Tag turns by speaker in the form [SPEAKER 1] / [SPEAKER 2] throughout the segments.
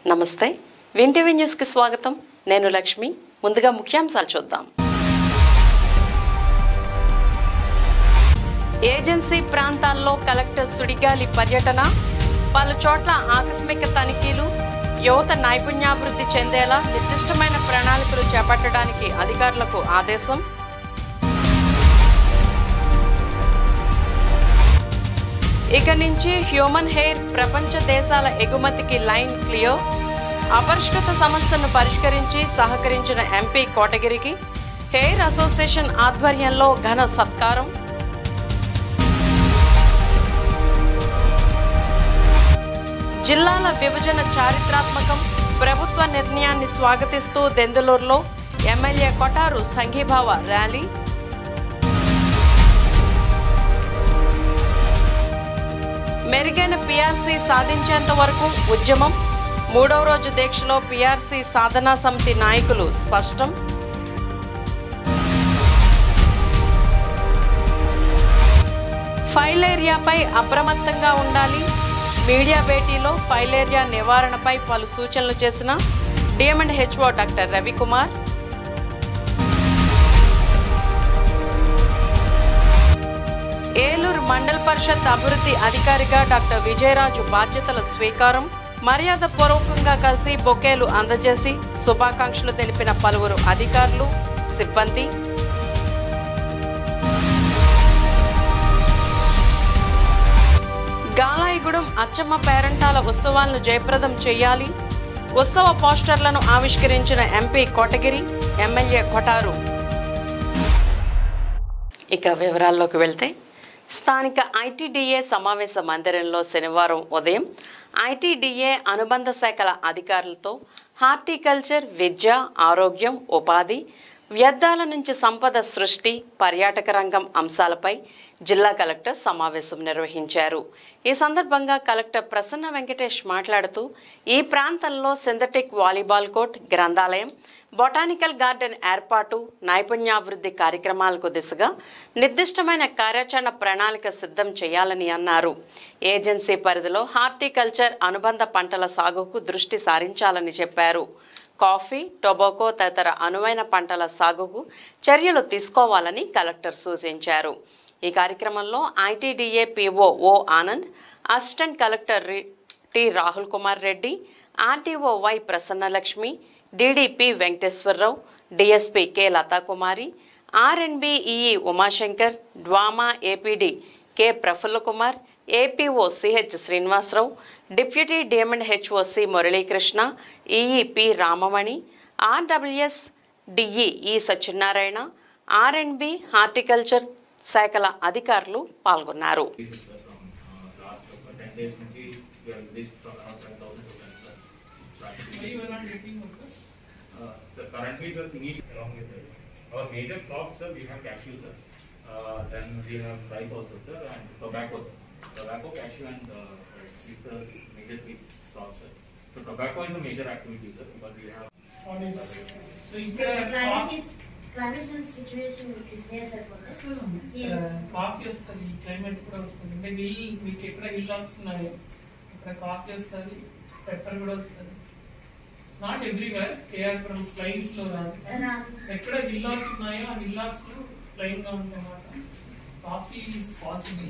[SPEAKER 1] నమస్తే వింటీవీ న్యూస్కి స్వాగతం నేను లక్ష్మి ముందుగా ముఖ్యాంశాలు చూద్దాం ఏజెన్సీ ప్రాంతాల్లో కలెక్టర్ సుడిగాలి పర్యటన పలు చోట్ల ఆకస్మిక తనిఖీలు యువత నైపుణ్యాభివృద్ధి చెందేలా నిర్దిష్టమైన ప్రణాళికలు చేపట్టడానికి అధికారులకు ఆదేశం ఇక నుంచి హ్యూమన్ హెయిర్ ప్రపంచ దేశాల ఎగుమతికి లైన్ క్లియర్ అపరిష్కృత సమస్యను పరిష్కరించి సహకరించిన ఎంపీ కోటగిరికి హెయిర్ అసోసియేషన్ ఆధ్వర్యంలో ఘన సత్కారం జిల్లాల విభజన చారిత్రాత్మకం ప్రభుత్వ నిర్ణయాన్ని స్వాగతిస్తూ దెందులూరులో ఎమ్మెల్యే కొటారు సంఘీభావ ర్యాలీ మెరుగైన పీఆర్సీ సాధించేంత వరకు ఉద్యమం మూడవ రోజు దీక్షలో పీఆర్సీ సాధనా సమితి నాయకులు స్పష్టం ఫైలేరియాపై అప్రమత్తంగా ఉండాలి మీడియా భేటీలో ఫైలేరియా నివారణపై పలు సూచనలు చేసిన డిఎండ్ హెచ్ఓ డాక్టర్ రవికుమార్ ఏలూరు మండల పరిషత్ అభివృద్ధి అధికారిగా డాక్టర్ విజయరాజు బాధ్యతల స్వీకారం మర్యాద పూర్వకంగా కలిసి బొకేలు అందజేసి శుభాకాంక్షలు తెలిపిన పలువురు అధికారులు సిబ్బంది గాలాయిగూడెం అచ్చమ్మ పేరంటాల ఉత్సవాలను జయప్రదం చేయాలి ఉత్సవ పోస్టర్లను ఆవిష్కరించిన ఎంపీ కోటగిరి ఎమ్మెల్యే కొటారు ఇక వివరాల్లోకి వెళ్తే స్థానిక ఐటీడీఏ సమావేశ మందిరంలో శనివారం ఉదయం ఐటీడీఏ అనుబంధ శాఖల అధికారులతో హార్టికల్చర్ విద్య ఆరోగ్యం ఉపాధి వ్యర్థాల నుంచి సంపద సృష్టి పర్యాటక రంగం అంశాలపై జిల్లా కలెక్టర్ సమావేశం నిర్వహించారు ఈ సందర్భంగా కలెక్టర్ ప్రసన్న వెంకటేష్ మాట్లాడుతూ ఈ ప్రాంతంలో సింథటిక్ వాలీబాల్ కోర్ట్ గ్రంథాలయం బొటానికల్ గార్డెన్ ఏర్పాటు నైపుణ్యాభివృద్ధి కార్యక్రమాలకు దిశగా నిర్దిష్టమైన కార్యాచరణ ప్రణాళిక సిద్ధం చేయాలని అన్నారు ఏజెన్సీ పరిధిలో హార్టికల్చర్ అనుబంధ పంటల సాగుకు దృష్టి సారించాలని చెప్పారు కాఫీ టొబాకో తదితర అనువైన పంటల సాగుకు చర్యలు తీసుకోవాలని కలెక్టర్ సూచించారు ఈ కార్యక్రమంలో ITDA PO O Anand assistant collector రి- T Rahul Kumar Reddy RTO Y Prasannalakshmi DDP Venkateswararao DSP K Lathakumari RNBEE Umashankar DWAMA APD K Praphulla Kumar APO CH Srinivasarao deputy DM and HO C Muralikrishna EEP Ramamani RWS DE E Satyanarayana ఆర్ఎండ్బి హార్టికల్చర్ శాఖల అధికారులు పాల్గొన్నారు
[SPEAKER 2] This is uh, from uh, last uh, 10 days నుంచి we have released from around 7,000 students, sir. Practically.
[SPEAKER 3] Why you are not getting workers?
[SPEAKER 2] Uh, So currently, the initial along with the- our major crops, sir, we have cashew, sir. Uh, Then we have rice also, sir, and tobacco, sir. Tobacco, cashew, and uh, rice. these are the major three crops, sir. So tobacco is the major activity, sir, because we have
[SPEAKER 3] What is So
[SPEAKER 4] The
[SPEAKER 3] ఇక్కడ
[SPEAKER 4] climate is, climate and situation which is there sir for us. Yes.
[SPEAKER 3] Coffee వస్తుంది climate కూడా వస్తుంది అంటే hill మీకు ఎక్కడ hill వస్తున్నాయో ఇక్కడ coffee వస్తుంది పెప్పర్ కూడా వస్తుంది నాట్ ఎవ్రీవేర్ కేఆర్పురం ప్లైన్స్ లో రాదు
[SPEAKER 4] Around,
[SPEAKER 3] ఎక్కడ హిల్లార్స్ ఉన్నాయో ఆ హిల్లార్స్ లో ప్లైన్ గా ఉంటాయి అన్నమాట కాఫీ ఈజ్ పాసిబుల్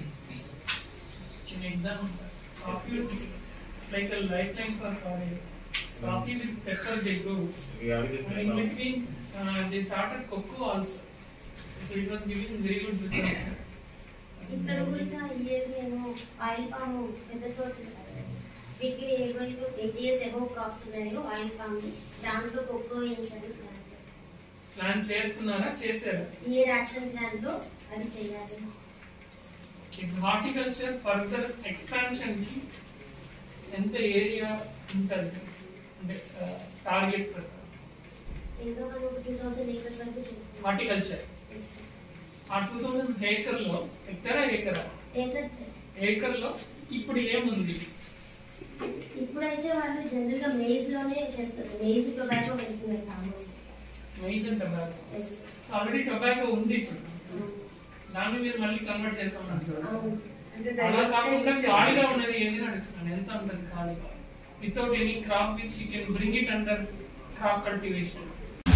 [SPEAKER 3] చిన్న exam coffee it's like life line for coffee with pepper they grow
[SPEAKER 2] we have it
[SPEAKER 3] And
[SPEAKER 2] in
[SPEAKER 3] in
[SPEAKER 2] uh,
[SPEAKER 3] between, uh, they started cocoa also. So it was giving very good results.
[SPEAKER 4] ఇక్కడ కూడా year మేము oil palm పెద్ద తోట వీటికి ఏవైతే eight years above crops ఉన్నాయో oil palm దాంట్లో cocoa వేయించాలి ప్లాన్ చేస్తాం
[SPEAKER 3] ప్లాన్ చేస్తున్నారా చేశారా
[SPEAKER 4] ఇయర్ యాక్షన్ ప్లాన్ లో అది చేయాలి
[SPEAKER 3] ఇప్పుడు హార్టికల్చర్ ఫర్దర్ ఎక్స్పాన్షన్ కి ఎంత ఏరియా ఉంటుంది అంటే టార్గెట్ ప్రకారం
[SPEAKER 4] ఇంకా మనం టూ థౌసండ్ ఏకర్స్ వరకు చేస్తాం
[SPEAKER 3] హార్టికల్చర్ ఆ టూ థౌసండ్ ఏకర్ లో ఎకరా ఏకరా
[SPEAKER 4] ఏకర్
[SPEAKER 3] ఏకర్ లో ఇప్పుడు ఏముంది
[SPEAKER 4] ఇప్పుడైతే వాళ్ళు జనరల్ గా మేజ్ లోనే చేస్తారు మేజ్ టొబాకో వెళ్తున్నారు farmers
[SPEAKER 3] maize and tobacco
[SPEAKER 4] as
[SPEAKER 3] already tobacco ఉంది ఇప్పుడు దాన్ని మీరు మళ్ళీ కన్వర్ట్ చేస్తామంటారు
[SPEAKER 4] అవును
[SPEAKER 3] అలా కాకుండా ఖాళీగా ఉన్నది ఏది అని అడుగుతున్నాను ఎంత ఉంటుంది ఖాళీగా without any crop which he can bring it under crop cultivation.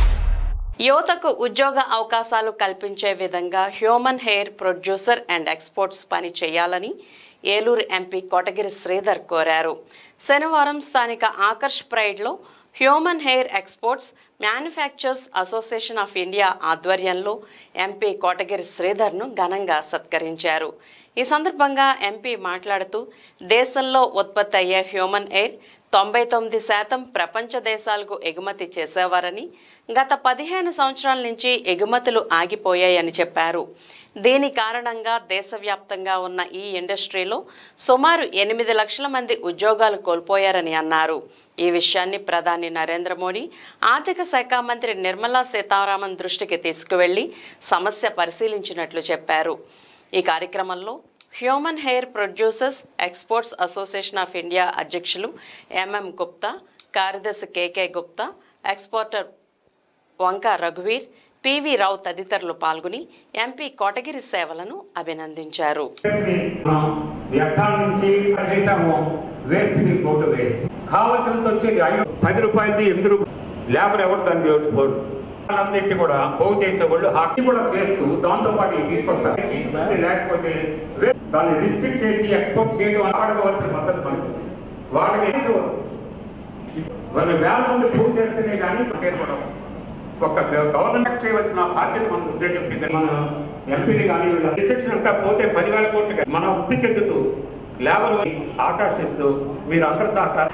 [SPEAKER 1] యువతకు ఉద్యోగ అవకాశాలు కల్పించే విధంగా human hair producer and exports పని చేయాలని ఏలూరు ఎంపీ కోటగిరి శ్రీధర్ కోరారు శనివారం స్థానిక ఆకర్ష్ ప్రైడ్లో human hair exports manufacturers association of India ఆధ్వర్యంలో ఎంపీ కోటగిరి శ్రీధర్ను ఘనంగా సత్కరించారు ఈ సందర్భంగా ఎంపీ మాట్లాడుతూ దేశంలో ఉత్పత్తి అయ్యే హ్యూమన్ ఎయిర్ తొంభై తొమ్మిది శాతం ప్రపంచ దేశాలకు ఎగుమతి చేసేవారని గత పదిహేను సంవత్సరాల నుంచి ఎగుమతులు ఆగిపోయాయని చెప్పారు దీని కారణంగా దేశవ్యాప్తంగా ఉన్న ఈ ఇండస్ట్రీలో సుమారు ఎనిమిది లక్షల మంది ఉద్యోగాలు కోల్పోయారని అన్నారు ఈ విషయాన్ని ప్రధాని నరేంద్ర మోడీ ఆర్థిక శాఖ మంత్రి నిర్మలా సీతారామన్ దృష్టికి తీసుకువెళ్లి సమస్య పరిశీలించినట్లు చెప్పారు ఈ కార్యక్రమంలో human hair producers exports association of India అధ్యక్షులు ఎంఎం గుప్తా కార్యదర్శి కేకే గుప్తా ఎక్స్పోర్టర్ వంక రఘువీర్ పివి రావు తదితరులు పాల్గొని ఎంపీ కోటగిరి సేవలను అభినందించారు
[SPEAKER 5] మనం వ్యర్థాల నుంచి చేసాము వేస్ట్ ని గో టు వేస్ట్ కావలసినంత వచ్చేది ఐదు పది రూపాయలది ఎనిమిది రూపాయలు లేబర్ ఎవరు దానికి ఎవరు పోరు అన్నింటి కూడా పోగు చేసేవాళ్ళు హాకీ కూడా చేస్తూ దాంతో పాటు ఇవి తీసుకొస్తారు ఇది లేకపోతే వే- దాన్ని రిస్ట్రిక్ట్ చేసి ఎక్స్పోర్ట్ చేయడం ఆడవలసిన పద్ధతి మనకి వాళ్ళకి వేసేవారు. వాళ్ళు వేల మంది పోగు చేస్తేనే కానీ ఏర్పడవు ఒక గవర్నమెంట్ చేయవలసిన బాధ్యత మన ఉద్యోగం కింద మన ఎంపీలు కానీ వీళ్ళ రిస్ట్రిక్షన్ అంతా పోతే పదివేల కోట్లు మన వృత్తి చెందుతూ లేబర్ ఆకర్షిస్తూ మీరు అందరూ సహకారం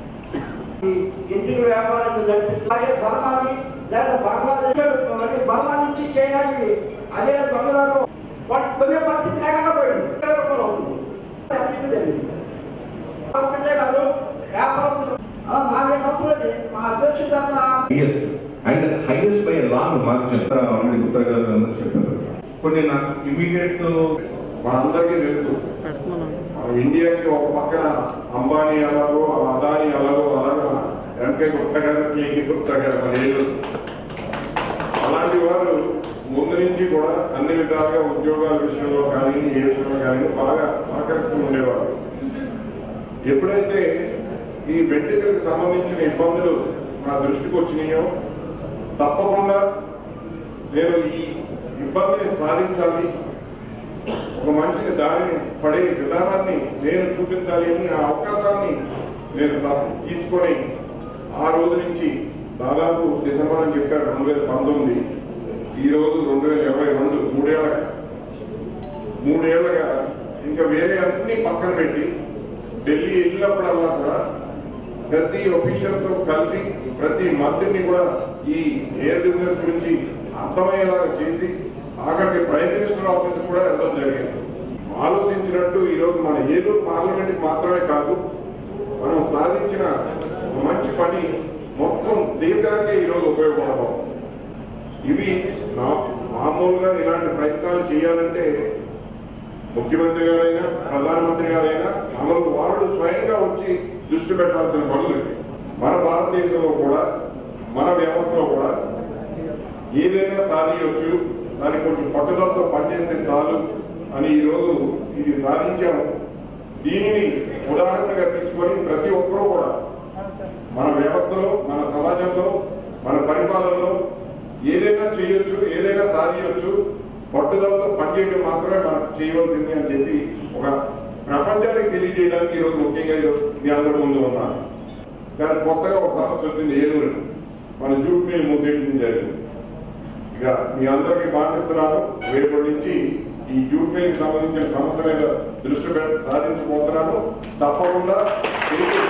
[SPEAKER 6] ఇంటికి వ్యాపారం నడిపిస్తాయి బర్మాని లేదా బంగ్లాదేశ్ మళ్ళీ బర్మా నుంచి చేయడానికి అదే దొంగదారు వాళ్ళు కొనే పరిస్థితి లేకుండా పోయింది ఇరవై రూపాయలు అవుతుంది అభివృద్ధి జరిగింది. ఒక్కటే కాదు వ్యాపారస్తులు అలా నాలుగైదు సంవత్సరాలు మా అధ్యక్షుడు తరఫున
[SPEAKER 7] highest and highest by a long margin. Already Gupta గారు అందరూ చెప్పారు కొన్ని నాకు ఇమీడియట్
[SPEAKER 8] మనందరికీ తెలుసు మన ఇండియాకి ఒక పక్కన అంబానీ అలాగో అదాని అలాగో అలాగా ఎంకే గుప్తా గారు కేకి గుప్తా గారు మన ఏళ్ళు అలాంటి వారు ముందు నుంచి కూడా అన్ని విధాలుగా ఉద్యోగాల విషయంలో కానీ ఏ విషయంలో కానీ బాగా సహకరిస్తూ ఉండేవారు ఎప్పుడైతే ఈ వెంట్రుకలకు సంబంధించిన ఇబ్బందులు నా దృష్టికి వచ్చినాయో తప్పకుండా నేను ఈ ఇబ్బందిని సాధించాలి ఒక మనిషిని దారిని పడే విధానాన్ని నేను చూపించాలి అని ఆ అవకాశాన్ని నేను తా- తీసుకొని ఆ రోజు నుంచి దాదాపు డిసెంబర్ అని చెప్పారు రెండు వేల పంతొమ్మిది ఈ రోజు రెండు వేల ఇరవై రెండు మూడేళ్ల మూడేళ్లుగా ఇంకా వేరే అన్ని పక్కన పెట్టి ఢిల్లీ వెళ్ళినప్పుడల్లా కూడా ప్రతి official తో కలిసి ప్రతి మంత్రిని కూడా ఈ ఎయిర్ బిజినెస్ గురించి అర్థమయ్యేలాగా చేసి ఆఖరికి ప్రైమ్ మినిస్టర్ ఆఫీస్ కూడా వెళ్ళడం జరిగింది ఆలోచించినట్టు ఈరోజు మన ఏలూరు పార్లమెంట్ మాత్రమే కాదు మనం సాధించిన ఒక మంచి పని మొత్తం దేశానికే ఈరోజు ఉపయోగపడడం ఇవి నా- మామూలుగా ఇలాంటి ప్రయత్నాలు చేయాలంటే ముఖ్యమంత్రి గారైనా ప్రధానమంత్రి గారైనా అమలు వాళ్ళు స్వయంగా వచ్చి దృష్టి పెట్టాల్సిన పనులు ఇవి. మన భారతదేశంలో కూడా మన వ్యవస్థలో కూడా ఏదైనా సాధించవచ్చు దానికి కొంచెం పట్టుదలతో పనిచేస్తే చాలు అని ఈరోజు ఇది సాధించాము దీనిని ఉదాహరణగా తీసుకొని ప్రతి ఒక్కరూ కూడా మన వ్యవస్థలో మన సమాజంలో మన పరిపాలనలో ఏదైనా చేయొచ్చు ఏదైనా సాధించవచ్చు పట్టుదలతో పనిచేయడం మాత్రమే మనం చేయవలసింది అని చెప్పి ఒక ప్రపంచానికి తెలియజేయడానికి ఈరోజు ముఖ్యంగా ఈరోజు మీ అందరి ముందు ఉన్నాను కానీ కొత్తగా ఒక సమస్య వచ్చింది ఏలూరు మన జూట్ మిల్ మూసేయడం జరిగింది ఇక మీ అందరికీ పాటిస్తున్నాను రేపటి నుంచి ఈ జూట్ మిల్ సంబంధించిన సమస్య మీద దృష్టి పెట్టి సాధించబోతున్నాను తప్పకుండా తిరిగి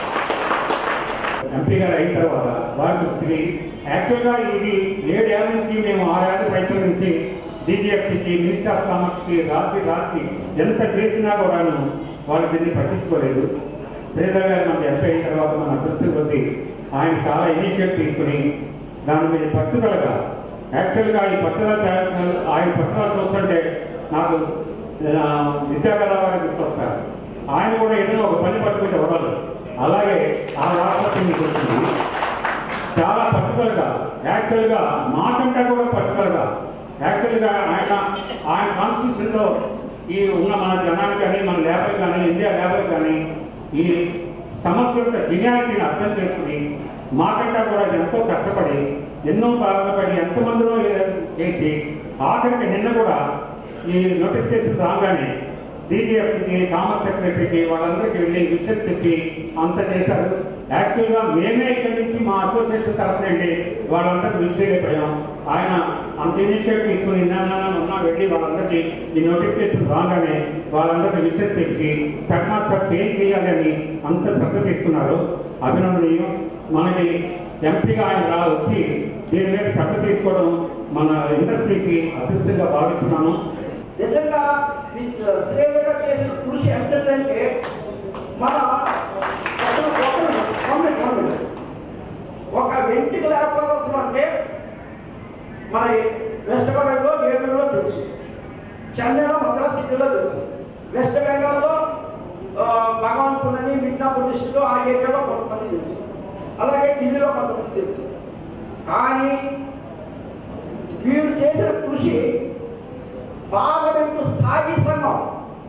[SPEAKER 5] ఎంపీ గారు అయిన తర్వాత వారి దృష్టికి యాక్చువల్గా ఇది ఏడేళ్ల నుంచి మేము ఆరేళ్ల పైసల నుంచి డీజీఎఫ్టీకి మినిస్టర్ ఆఫ్ కామర్స్కి రాసి రాసి ఎంత చేసినా కూడాను వాళ్ళు దీన్ని పట్టించుకోలేదు శ్రీధర్ గారు మనకి ఎంపీ అయిన తర్వాత మన దృష్టి కొద్ది ఆయన చాలా ఇనిషియేటివ్ తీసుకుని దాని మీద పట్టుదలగా యాక్చువల్గా ఈ పట్టుదల చే- ఆయన పట్టుదల చూస్తుంటే నాకు ఆ, విద్యాగల వారు గుర్తొస్తారు ఆయన కూడా ఏదైనా ఒక పని పట్టుకుంటే వదలరు అలాగే ఆ రాష్ట్రం మీకు వచ్చింది చాలా పట్టుదలగా యాక్చువల్గా మాకంటే కూడా పట్టుదలగా యాక్చువల్గా ఆయన ఆయన కాన్స్టిట్యూషన్ లో ఈ ఉన్న మన జనానికి కానీ మన లేబర్ కానీ ఇండియా లేబర్ కానీ ఈ సమస్య యొక్క జినియాలిటీని అర్థం చేసుకుని మాకంటా కూడా ఎంతో కష్టపడి ఎన్నో బాధపడి ఎంతమందిలో చేసి ఆఖరికి నిన్న కూడా ఈ నోటిఫికేషన్ రాగానే డీజీఎఫ్కి కామర్స్ సెక్రటరీకి వాళ్ళందరికీ వెళ్ళి విషయం చెప్పి అంత చేశారు యాక్చువల్గా మేమే ఇక్కడి నుంచి మా అసోసియేషన్ తరఫున వెళ్ళి వాళ్ళందరికీ విష్ అయిపోయాం ఆయన అంత ఇనిషియేటివ్ తీసుకుని నిన్న ఉన్నా వెళ్ళి వాళ్ళందరికీ ఈ నోటిఫికేషన్ రాగానే వాళ్ళందరికీ విషయం చెప్పి హెడ్ మాస్టర్ చేంజ్ చేయాలని అంత శ్రద్ధ తీసుకున్నారు అభినందనీయం మనకి ఎంపీగా ఆయన రా వచ్చి దీని మీద శ్రద్ధ తీసుకోవడం మన ఇండస్ట్రీకి అదృష్టంగా భావిస్తున్నాను
[SPEAKER 6] నిజంగా శ్రేయగా చేసిన కృషి ఎంతంటే మన అసలు ఒకరు- comment, comment. ఒక వెంటిక వ్యాపారస్తులు అంటే మన వెస్ట్ గోదావరిలో ఏలూరులో తెలుసు చెన్నైలో మద్రాస్ సిటీలో తెలుసు వెస్ట్ బెంగాల్లో ఆ, భగవాన్పురని మిడ్నాపూర్ డిస్టిక్లో ఆ ఏరియాలో కొంతమంది తెలుసు అలాగే ఢిల్లీలో కొంతమంది తెలుసు కానీ వీరు చేసిన కృషి పార్లమెంటు స్థాయి సంఘం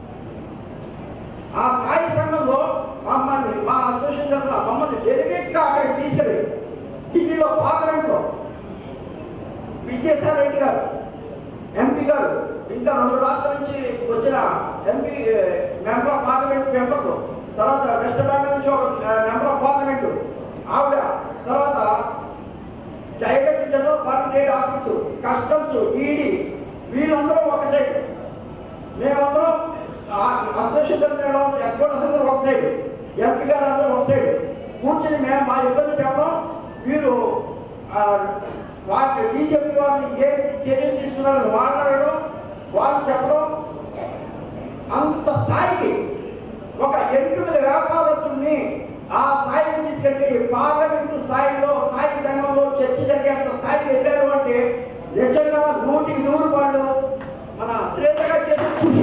[SPEAKER 6] ఆ స్థాయి సంఘంలో మమ్మల్ని మా అసోసియేషన్ తరఫున మమ్మల్ని డెలిగేట్ గా అక్కడికి తీసుకెళ్ళి ఢిల్లీలో పార్లమెంట్ లో విజయసాయి రెడ్డి గారు ఎంపీ గారు ఇంకా రెండు రాష్ట్రాల నుంచి వచ్చిన ఎంపీ మెంబర్ ఆఫ్ పార్లమెంట్ మెంబర్లు తర్వాత వెస్ట్ బెంగాల్ నుంచి ఒక మెంబర్ ఆఫ్ పార్లమెంట్ ఆవిడ తర్వాత director general foreign trade office customs ED వీళ్ళందరూ ఒక సైడ్ మేమందరం అసోసియేషన్ ఎక్స్పోర్ట్ అందరూ ఒక సైడ్ ఎంపీ గారు అందరూ ఒక సైడ్ కూర్చొని మేము మా ఇబ్బంది చెప్పడం వీరు ఆ, వాటి బీజేపీ వారిని ఏ చర్యలు తీసుకున్నారని మాట్లాడడం వాళ్ళు చెప్పడం అంత స్థాయికి ఒక ఎన్నికల వ్యాపారస్తుల్ని ఆ స్థాయికి తీసుకెళ్ళి పార్లమెంటు స్థాయిలో స్థాయి సంఘంలో చర్చ జరిగేంత స్థాయికి వెళ్ళారు అంటే నిజంగా నూటికి నూరు వాళ్ళు మన శ్రేష్టగా చేసిన కృషి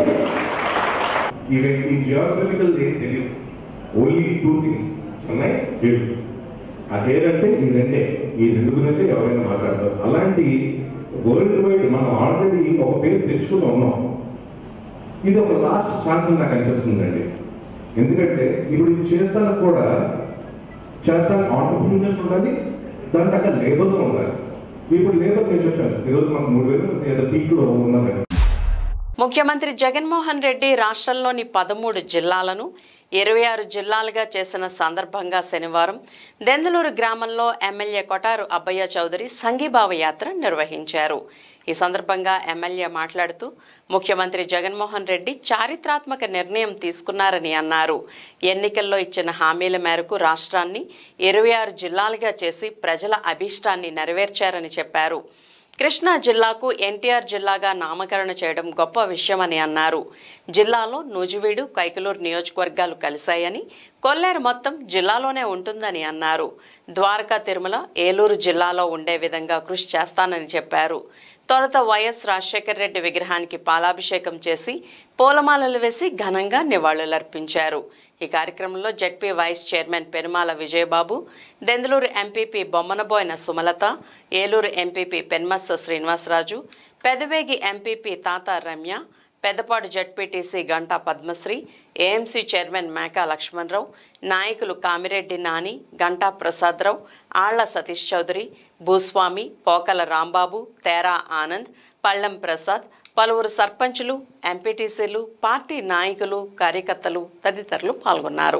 [SPEAKER 7] ఈవెన్ ఈ జియోగ్రఫికల్ ఏం తెలియదు only two things Chennai field ఆ హెయిర్ అంటే ఈ రెండే ఈ రెండు గురించి ఎవరైనా మాట్లాడతారు అలాంటి వరల్డ్ వైడ్ మనం ఆల్రెడీ ఒక పేరు తెచ్చుకుని ఉన్నాం ఇది ఒక లాస్ట్ ఛాన్స్ నాకు అనిపిస్తుందండి ఎందుకంటే ఇప్పుడు ఇది చేస్తానికి కూడా చేస్తానికి ఆంటర్ప్రీనర్స్ ఉండాలి దాని తగ్గ లేబర్ ఉండాలి ఇప్పుడు లేబర్ నేను చెప్పాను ఈరోజు మాకు మూడు వేలు ఏదో పీక్లో ఉన్నామని
[SPEAKER 1] ముఖ్యమంత్రి జగన్మోహన్ రెడ్డి రాష్ట్రంలోని పదమూడు జిల్లాలను ఇరవై ఆరు జిల్లాలుగా చేసిన సందర్భంగా శనివారం దెందలూరు గ్రామంలో ఎమ్మెల్యే కొటారు అబ్బయ్య చౌదరి సంఘీభావ యాత్ర నిర్వహించారు ఈ సందర్భంగా ఎమ్మెల్యే మాట్లాడుతూ ముఖ్యమంత్రి జగన్మోహన్ రెడ్డి చారిత్రాత్మక నిర్ణయం తీసుకున్నారని అన్నారు ఎన్నికల్లో ఇచ్చిన హామీల మేరకు రాష్ట్రాన్ని ఇరవై ఆరు జిల్లాలుగా చేసి ప్రజల అభీష్టాన్ని నెరవేర్చారని చెప్పారు కృష్ణా జిల్లాకు ఎన్టీఆర్ జిల్లాగా నామకరణ చేయడం గొప్ప విషయమని అన్నారు జిల్లాలో నూజివీడు కైకలూరు నియోజకవర్గాలు కలిశాయని కొల్లేరు మొత్తం జిల్లాలోనే ఉంటుందని అన్నారు ద్వారకా తిరుమల ఏలూరు జిల్లాలో ఉండే విధంగా కృషి చేస్తానని చెప్పారు తొలుత వైఎస్ రాజశేఖర రెడ్డి విగ్రహానికి పాలాభిషేకం చేసి పూలమాలలు వేసి ఘనంగా నివాళులర్పించారు ఈ కార్యక్రమంలో ZP vice chairman Perumala Vijayababu Denduluru MPP Bommanaboina Sumalatha Eluru MPP Penmatsa Srinivasaraju Pedavegi MPP Tata Ramya Pedapadu ZPTC Ganta Padmasri AMC chairman Meka Lakshmanarao నాయకులు కామిరెడ్డి నాని గంటా ప్రసాదరావు ఆళ్ల సతీష్ చౌదరి భూస్వామి పోకల రాంబాబు తేరా ఆనంద్ పళ్ళెం ప్రసాద్ పలువురు సర్పంచులు ఎంపీటీసీలు పార్టీ నాయకులు కార్యకర్తలు తదితరులు పాల్గొన్నారు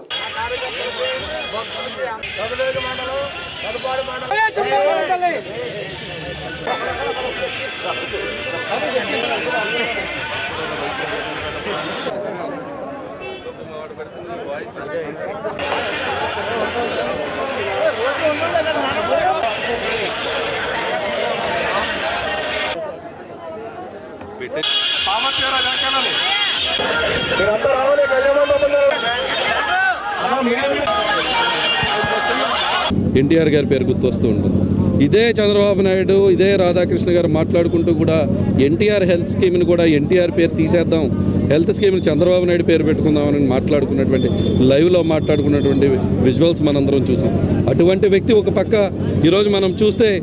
[SPEAKER 9] ఎన్టీఆర్ గారి పేరు గుర్తొస్తూ ఉంటుంది ఇదే చంద్రబాబు నాయుడు ఇదే రాధాకృష్ణ గారు మాట్లాడుకుంటూ కూడా ఎన్టీఆర్ హెల్త్ స్కీమ్ని కూడా ఎన్టీఆర్ పేరు తీసేద్దాం హెల్త్ స్కీమ్ని చంద్రబాబు నాయుడు పేరు పెట్టుకుందామని మాట్లాడుకున్నటువంటి లైవ్లో మాట్లాడుకున్నటువంటి విజువల్స్ మనందరం చూసాం అటువంటి వ్యక్తి ఒక పక్క ఈరోజు మనం చూస్తే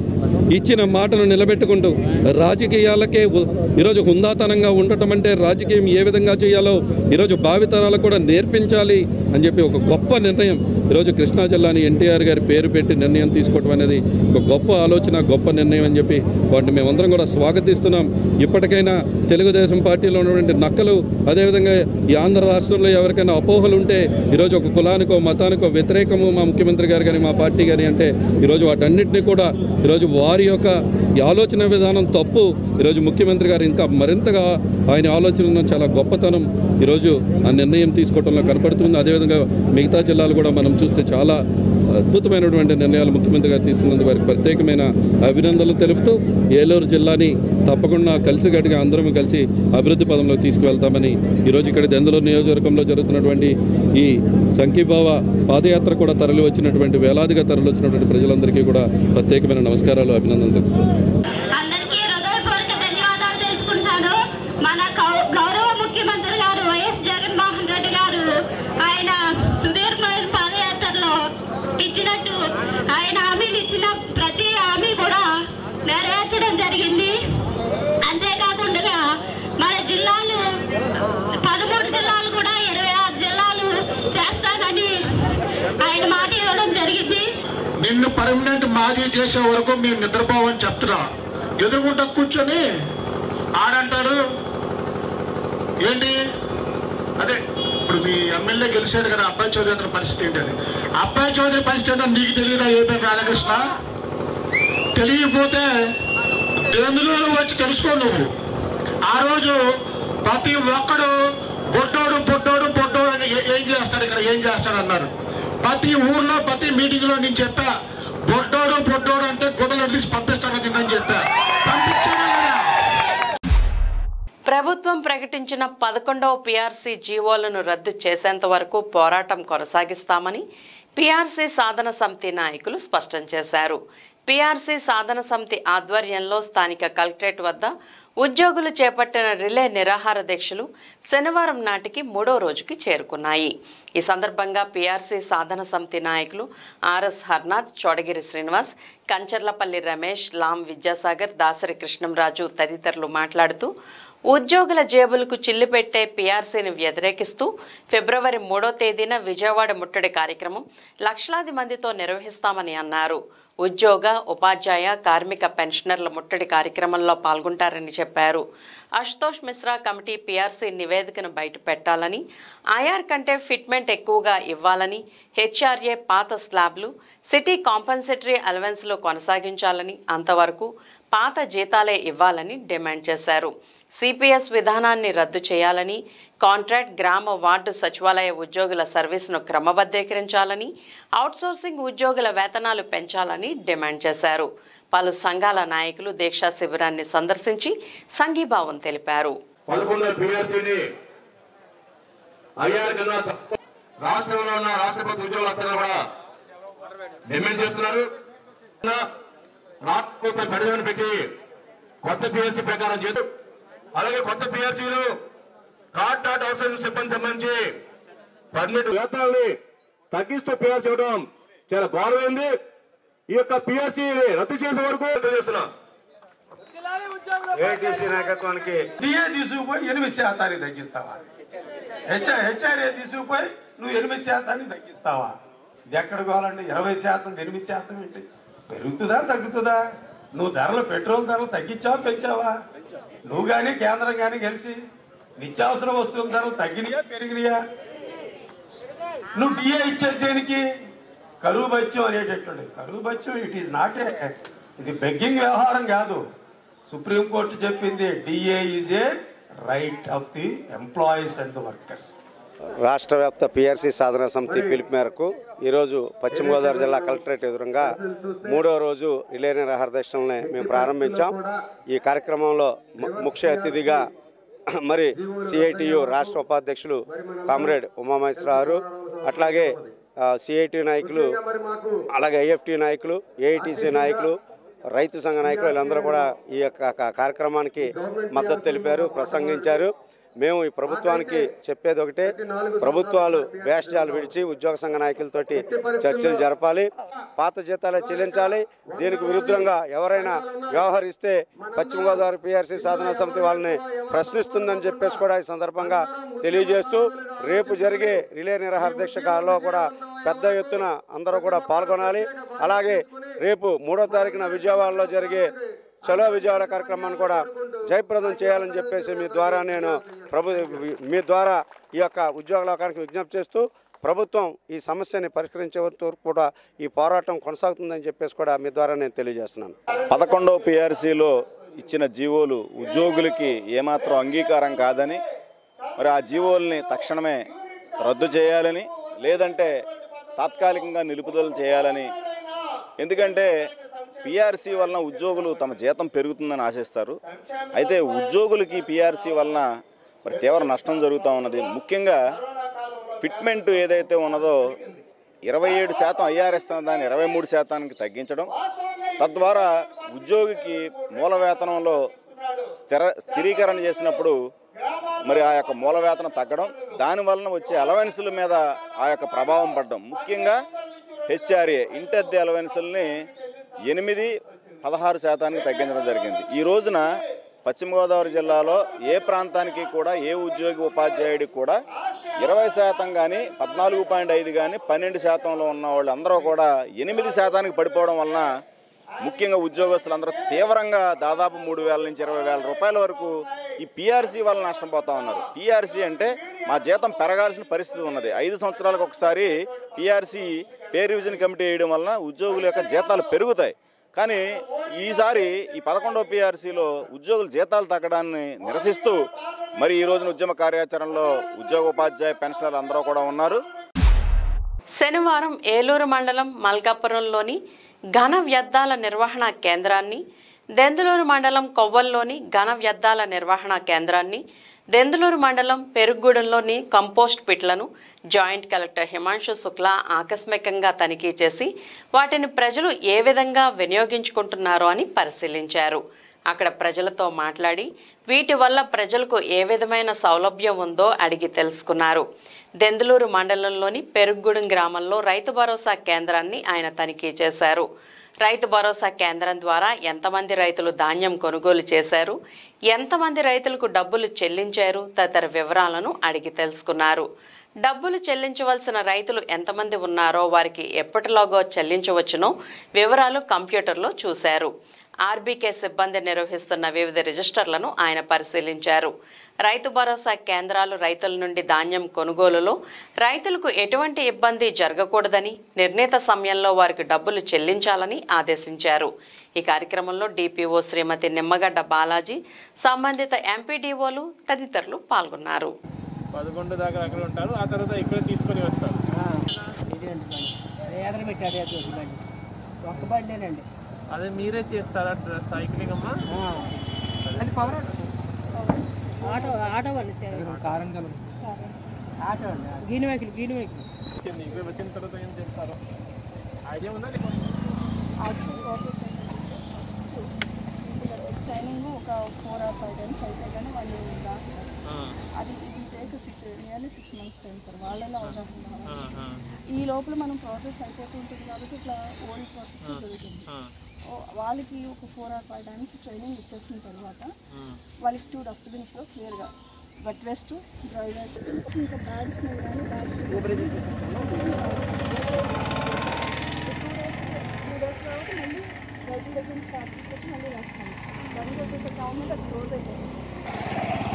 [SPEAKER 9] ఇచ్చిన మాటను నిలబెట్టుకుంటూ రాజకీయాలకే ఉ- ఈరోజు హుందాతనంగా ఉండటం అంటే రాజకీయం ఏ విధంగా చేయాలో ఈరోజు భావితరాలకు కూడా నేర్పించాలి అని చెప్పి ఒక గొప్ప నిర్ణయం ఈరోజు కృష్ణా జిల్లాని ఎన్టీఆర్ గారి పేరు పెట్టి నిర్ణయం తీసుకోవడం అనేది ఒక గొప్ప ఆలోచన గొప్ప నిర్ణయం అని చెప్పి వాటిని మేమందరం కూడా స్వాగతిస్తున్నాం ఇప్పటికైనా తెలుగుదేశం పార్టీలో ఉన్నటువంటి నక్కలు అదేవిధంగా ఈ ఆంధ్ర రాష్ట్రంలో ఎవరికైనా అపోహలు ఉంటే ఈరోజు ఒక కులానికో మతానికో వ్యతిరేకము మా ముఖ్యమంత్రి గారు కానీ మా పార్టీ కానీ అంటే ఈరోజు వాటన్నిటిని కూడా ఈరోజు వారి యొక్క ఈ ఆలోచన విధానం తప్పు ఈరోజు ముఖ్యమంత్రి గారు ఇంకా మరింతగా ఆయన ఆలోచన చాలా గొప్పతనం ఈరోజు ఆ నిర్ణయం తీసుకోవడంలో కనపడుతుంది అదేవిధంగా మిగతా జిల్లాలు కూడా మనం చూస్తే చాలా అద్భుతమైనటువంటి నిర్ణయాలు ముఖ్యమంత్రి గారు తీసుకున్నందుకు వారికి ప్రత్యేకమైన అభినందనలు తెలుపుతూ ఏలూరు జిల్లాని తప్పకుండా కలిసికట్టుగా అందరం కలిసి అభివృద్ధి పదంలో తీసుకువెళ్తామని ఈరోజు ఇక్కడ దెందులూరు నియోజకవర్గంలో జరుగుతున్నటువంటి ఈ సంఖీభావ పాదయాత్ర కూడా తరలి వచ్చినటువంటి వేలాదిగా తరలి వచ్చినటువంటి ప్రజలందరికీ కూడా ప్రత్యేకమైన నమస్కారాలు అభినందనలు తెలుపుతున్నాను
[SPEAKER 10] అందరికీ హృదయపూర్వక ధన్యవాదాలు తెలుపుకుంటాను మన గౌ- గౌరవ ముఖ్యమంత్రి గారు వైఎస్ జగన్మోహన్ రెడ్డి గారు ఆయన సుదీర్ఘమైన పాదయాత్రలో ఇచ్చినట్టు ఆయన హామీలు ఇచ్చిన ప్రతి హామీ కూడా నెరవేర్చడం జరిగింది అంతేకాకుండా మన జిల్లాలు పదమూడు జిల్లాలు కూడా ఇరవై ఆరు జిల్లాలు చేస్తానని ఆయన మాట ఇవ్వడం జరిగింది
[SPEAKER 11] నిన్ను పర్మనెంట్ మాజీ చేసే వరకు మేము నిద్రపోవని చెప్తున్నా ఎదురుగుంట కూర్చొని ఆడంటాడు ఏంటి అదే ఇప్పుడు మీ ఎమ్మెల్యే గెలిచాడు కదా అబ్బాయి చౌదరి అతని పరిస్థితి ఏంటని అబ్బాయి చౌదరి పరిస్థితి ఏంటో నీకు తెలియదా ఏపీ రాధాకృష్ణ తెలియకపోతే ఎందులో వచ్చి తెలుసుకో నువ్వు ఆ రోజు ప్రతి ఒక్కడు బొట్టోడు బొట్టోడు బొట్టోడు అని ఏ- ఏం చేస్తాడు ఇక్కడ ఏం చేస్తాడు అన్నారు ప్రతి ఊర్లో ప్రతి మీటింగ్ లో నేను చెప్పా బొట్టోడు బొట్టోడు అంటే గుడ్డలు తీసి పంపిస్తాను తిందని చెప్పా పంపించాడా లేదా?
[SPEAKER 1] ప్రభుత్వం ప్రకటించిన పదకొండవ పీఆర్సీ జీవోలను రద్దు చేసేంత వరకు పోరాటం కొనసాగిస్తామని పీఆర్సీ సాధన సమితి నాయకులు స్పష్టం చేశారు పీఆర్సీ సాధన సమితి ఆధ్వర్యంలో స్థానిక కలెక్టరేట్ వద్ద ఉద్యోగులు చేపట్టిన రిలే నిరాహార దీక్షలు శనివారం నాటికి మూడో రోజుకి చేరుకున్నాయి ఈ సందర్భంగా పీఆర్సీ సాధన సమితి నాయకులు ఆర్ఎస్ హర్నాథ్ చోడగిరి శ్రీనివాస్ కంచర్లపల్లి రమేష్ లాం విద్యాసాగర్ దాసరి కృష్ణంరాజు తదితరులు మాట్లాడుతూ ఉద్యోగుల జేబులకు చిల్లు పెట్టే పీఆర్సీని వ్యతిరేకిస్తూ ఫిబ్రవరి మూడో తేదీన విజయవాడ ముట్టడి కార్యక్రమం లక్షలాది మందితో నిర్వహిస్తామని అన్నారు ఉద్యోగ ఉపాధ్యాయ కార్మిక పెన్షనర్ల ముట్టడి కార్యక్రమంలో పాల్గొంటారని చెప్పారు అశుతోష్ మిశ్రా కమిటీ పీఆర్సీ నివేదికను బయట పెట్టాలని ఐఆర్ కంటే ఫిట్మెంట్ ఎక్కువగా ఇవ్వాలని హెచ్ఆర్ఏ పాత స్లాబ్లు సిటీ కాంపన్సేటరీ అలవెన్స్లు కొనసాగించాలని అంతవరకు పాత జీతాలే ఇవ్వాలని డిమాండ్ చేశారు సిపిఎస్ విధానాన్ని రద్దు చేయాలని కాంట్రాక్ట్ గ్రామ వార్డు సచివాలయ ఉద్యోగుల సర్వీసును క్రమబద్ధీకరించాలని అవుట్సోర్సింగ్ ఉద్యోగుల వేతనాలు పెంచాలని డిమాండ్ చేశారు పలు సంఘాల నాయకులు దీక్షా శిబిరాన్ని సందర్శించి సంఘీభావం తెలిపారు
[SPEAKER 12] పదకొండో పిఆర్సీని ఐఆర్ కన్నా తక్కువ రాష్ట్రంలో ఉన్న రాష్ట్రపతి ఉద్యోగస్తులు కూడా డిమాండ్ చేస్తున్నారు రాష్ట్ర ప్రభుత్వం పరిధిని పెట్టి కొత్త పిఎస్సీ ప్రకారం చేస్తూ అలాగే కొత్త పిఎస్సీలు కాంట్రాక్ట్ అవుట్సోర్సింగ్ సిబ్బంది సంబంధించి పర్మిట్ వేతనాలని తగ్గిస్తూ పిఎస్సీ ఇవ్వడం చాలా గౌరవైంది ఈ యొక్క పిఎస్సీ రద్దు చేసే వరకు చేస్తున్నాం
[SPEAKER 13] ఏటీసీ నాయకత్వానికి డిఏ తీసుకుపోయి ఎనిమిది శాతానికి తగ్గిస్తావా హెచ్ఆర్ హెచ్ఆర్ఏ తీసుకుపోయి నువ్వు ఎనిమిది శాతానికి తగ్గిస్తావా ఇది ఎక్కడ కావాలండి ఇరవై శాతం ఎనిమిది శాతం ఏంటి పెరుగుతుందా తగ్గుతుందా నువ్వు ధరలు పెట్రోల్ ధరలు తగ్గించావా పెంచావా నువ్వు కానీ కేంద్రం కానీ కలిసి నిత్యావసర వస్తువుల ధరలు తగ్గినాయా పెరిగినాయా నువ్వు డిఏ ఇచ్చేది దేనికి కరువు బత్యం అనేటటువంటి కరువు బత్యం ఇట్ ఈస్ నాట్ ఏ ఇది బెగ్గింగ్ వ్యవహారం కాదు సుప్రీంకోర్టు చెప్పింది DA is a right of the employees and the workers
[SPEAKER 14] రాష్ట్ర వ్యాప్త పిఆర్సీ సాధన సమితి పిలుపు మేరకు ఈరోజు పశ్చిమ గోదావరి జిల్లా కలెక్టరేట్ ఎదురుగా మూడో రోజు రిలే నిరాహార దీక్షల్ని మేము ప్రారంభించాం ఈ కార్యక్రమంలో ము- ముఖ్య అతిథిగా మరి సిఐటియు రాష్ట్ర ఉపాధ్యక్షులు కామ్రేడ్ ఉమామహేశ్వరరావు అట్లాగే సిఐటి నాయకులు అలాగే ఐఎఫ్టి నాయకులు ఏఐటిసి నాయకులు రైతు సంఘ నాయకులు వీళ్ళందరూ కూడా ఈ యొక్క కా- కార్యక్రమానికి మద్దతు తెలిపారు ప్రసంగించారు మేము ఈ ప్రభుత్వానికి చెప్పేది ఒకటే ప్రభుత్వాలు వేషాలు విడిచి ఉద్యోగ సంఘ నాయకులతోటి చర్చలు జరపాలి పాత జీతాలే చెల్లించాలి దీనికి విరుద్ధంగా ఎవరైనా వ్యవహరిస్తే పశ్చిమ గోదావరి పిఆర్సీ సాధనా సమితి వాళ్ళని ప్రశ్నిస్తుందని చెప్పేసి కూడా ఈ సందర్భంగా తెలియజేస్తూ రేపు జరిగే రిలే నిరాహార దీక్షలో కూడా పెద్ద ఎత్తున అందరూ కూడా పాల్గొనాలి అలాగే రేపు మూడో తారీఖున విజయవాడలో జరిగే చలో విజయవాడ కార్యక్రమాన్ని కూడా జయప్రదం చేయాలని చెప్పేసి మీ ద్వారా నేను ప్రభు మీ ద్వారా ఈ యొక్క ఉద్యోగ లోకానికి విజ్ఞప్తి చేస్తూ ప్రభుత్వం ఈ సమస్యని పరిష్కరించే వరకు కూడా ఈ పోరాటం కొనసాగుతుందని చెప్పేసి కూడా మీ ద్వారా నేను తెలియజేస్తున్నాను
[SPEAKER 15] పదకొండవ పిఆర్సీలో ఇచ్చిన జీవోలు ఉద్యోగులకి ఏమాత్రం అంగీకారం కాదని మరి ఆ జీవోల్ని తక్షణమే రద్దు చేయాలని లేదంటే తాత్కాలికంగా నిలుపుదల చేయాలని ఎందుకంటే పిఆర్సీ వలన ఉద్యోగులు తమ జీతం పెరుగుతుందని ఆశిస్తారు అయితే ఉద్యోగులకి పిఆర్సీ వలన మరి తీవ్ర నష్టం జరుగుతూ ఉన్నది ముఖ్యంగా ఫిట్మెంట్ ఏదైతే ఉన్నదో ఇరవై ఏడు శాతం ఐఆర్ఎస్ దాన్ని ఇరవై మూడు శాతానికి తగ్గించడం తద్వారా ఉద్యోగికి మూల వేతనంలో స్థిర స్థిరీకరణ చేసినప్పుడు మరి ఆ యొక్క మూల వేతనం తగ్గడం దాని వలన వచ్చే అలవెన్సుల మీద ఆ యొక్క ప్రభావం పడడం ముఖ్యంగా హెచ్ఆర్ఏ ఇంటద్దె అలవెన్సుల్ని ఎనిమిది పదహారు శాతానికి తగ్గించడం జరిగింది ఈ రోజున పశ్చిమ గోదావరి జిల్లాలో ఏ ప్రాంతానికి కూడా ఏ ఉద్యోగి ఉపాధ్యాయుడికి కూడా ఇరవై శాతం కానీ పద్నాలుగు పాయింట్ ఐదు కానీ పన్నెండు శాతంలో ఉన్న వాళ్ళు అందరూ కూడా ఎనిమిది శాతానికి పడిపోవడం వలన ముఖ్యంగా ఉద్యోగస్తులందరూ తీవ్రంగా దాదాపు మూడు వేల నుంచి ఇరవై వేల రూపాయల వరకు ఈ పీఆర్సీ వల్ల నష్టం పోతా ఉన్నారు పీఆర్సీ అంటే మా జీతం పెరగాల్సిన పరిస్థితి ఉన్నది ఐదు సంవత్సరాలకు ఒకసారి పీఆర్సీ పే రివిజన్ కమిటీ వేయడం వలన ఉద్యోగుల యొక్క జీతాలు పెరుగుతాయి కానీ ఈసారి ఈ పదకొండవ పీఆర్సీలో ఉద్యోగుల జీతాలు తగ్గడాన్ని నిరసిస్తూ మరి ఈ రోజున ఉద్యమ కార్యాచరణలో ఉద్యోగ ఉపాధ్యాయ పెన్షనర్లు అందరూ కూడా ఉన్నారు
[SPEAKER 1] శనివారం ఏలూరు మండలం మల్కాపురంలోని ఘన వ్యర్థాల నిర్వహణ కేంద్రాన్ని దెందులూరు మండలం కొవ్వల్లోని ఘన వ్యర్థాల నిర్వహణ కేంద్రాన్ని దెందులూరు మండలం పెరుగూడెంలోని కంపోస్ట్ పిట్లను జాయింట్ కలెక్టర్ హిమాంశు శుక్లా ఆకస్మికంగా తనిఖీ చేసి వాటిని ప్రజలు ఏ విధంగా వినియోగించుకుంటున్నారో అని పరిశీలించారు అక్కడ ప్రజలతో మాట్లాడి వీటి వల్ల ప్రజలకు ఏ విధమైన సౌలభ్యం ఉందో అడిగి తెలుసుకున్నారు దెందులూరు మండలంలోని పెరుగ్గూడెం గ్రామంలో రైతు భరోసా కేంద్రాన్ని ఆయన తనిఖీ చేశారు రైతు భరోసా కేంద్రం ద్వారా ఎంతమంది రైతులు ధాన్యం కొనుగోలు చేశారు ఎంతమంది రైతులకు డబ్బులు చెల్లించారు తదితర వివరాలను అడిగి తెలుసుకున్నారు డబ్బులు చెల్లించవలసిన రైతులు ఎంతమంది ఉన్నారో వారికి ఎప్పటిలోగో చెల్లించవచ్చునో వివరాలు కంప్యూటర్లో చూశారు ఆర్బీకే సిబ్బంది నిర్వహిస్తున్న వివిధ రిజిస్టర్లను ఆయన పరిశీలించారు రైతు భరోసా కేంద్రాలు రైతుల నుండి ధాన్యం కొనుగోలులో రైతులకు ఎటువంటి ఇబ్బంది జరగకూడదని నిర్ణీత సమయంలో వారికి డబ్బులు చెల్లించాలని ఆదేశించారు ఈ కార్యక్రమంలో డిపిఓ శ్రీమతి నిమ్మగడ్డ బాలాజీ సంబంధిత ఎంపీడీఓలు తదితరులు పాల్గొన్నారు
[SPEAKER 16] పదకొండు దాకా అక్కడ ఉంటారు ఆ తర్వాత ఇక్కడ తీసుకొని వస్తారు
[SPEAKER 17] ఎదర పెట్టాడు అది బండి ఒక్క బండేనండి
[SPEAKER 16] అదే మీరే చేస్తారా డ్ర- సైక్లింగ్ అమ్మా
[SPEAKER 17] అది పవర్ ఆటో ఆటో వాళ్ళు కారం ఆటో అండి గీని వెహికల్ గీని వెహికల్
[SPEAKER 16] వచ్చింది ఇక్కడ వచ్చిన తర్వాత ఏం చేస్తారు ఐడియా ఉందా
[SPEAKER 18] ట్రైనింగ్ ఒక ఫోర్ ఆర్ ఫైవ్ టైమ్స్ అయితే కానీ వాళ్ళు రాదు సార్ అది ఇది చేయక six nearly six months time sir వాళ్ళలో అవగాహన రావాలి. ఈ లోపల మనం ప్రాసెస్ అయిపోతూ ఉంటుంది కాబట్టి ఇట్లా ఓల్డ్ ప్రాసెస్ జరుగుతుంది ఓ, వాళ్ళకి ఒక four or five times training ఇచ్చేసిన తర్వాత వాళ్ళకి టూ డస్ట్బిన్స్లో క్లియర్గా వెట్ వేస్ట్ డ్రై వేస్ట్ ఇంకా బ్యాడ్ స్మెల్ కానీ బ్యాడ్ టూ డేస్ తర్వాత మళ్ళీ రైతు దగ్గర నుంచి స్టార్ట్ చేసుకొచ్చి మళ్ళీ వేస్తాం దానికి వచ్చేసి టౌన్ అది క్లోజ్ అయిపోతుంది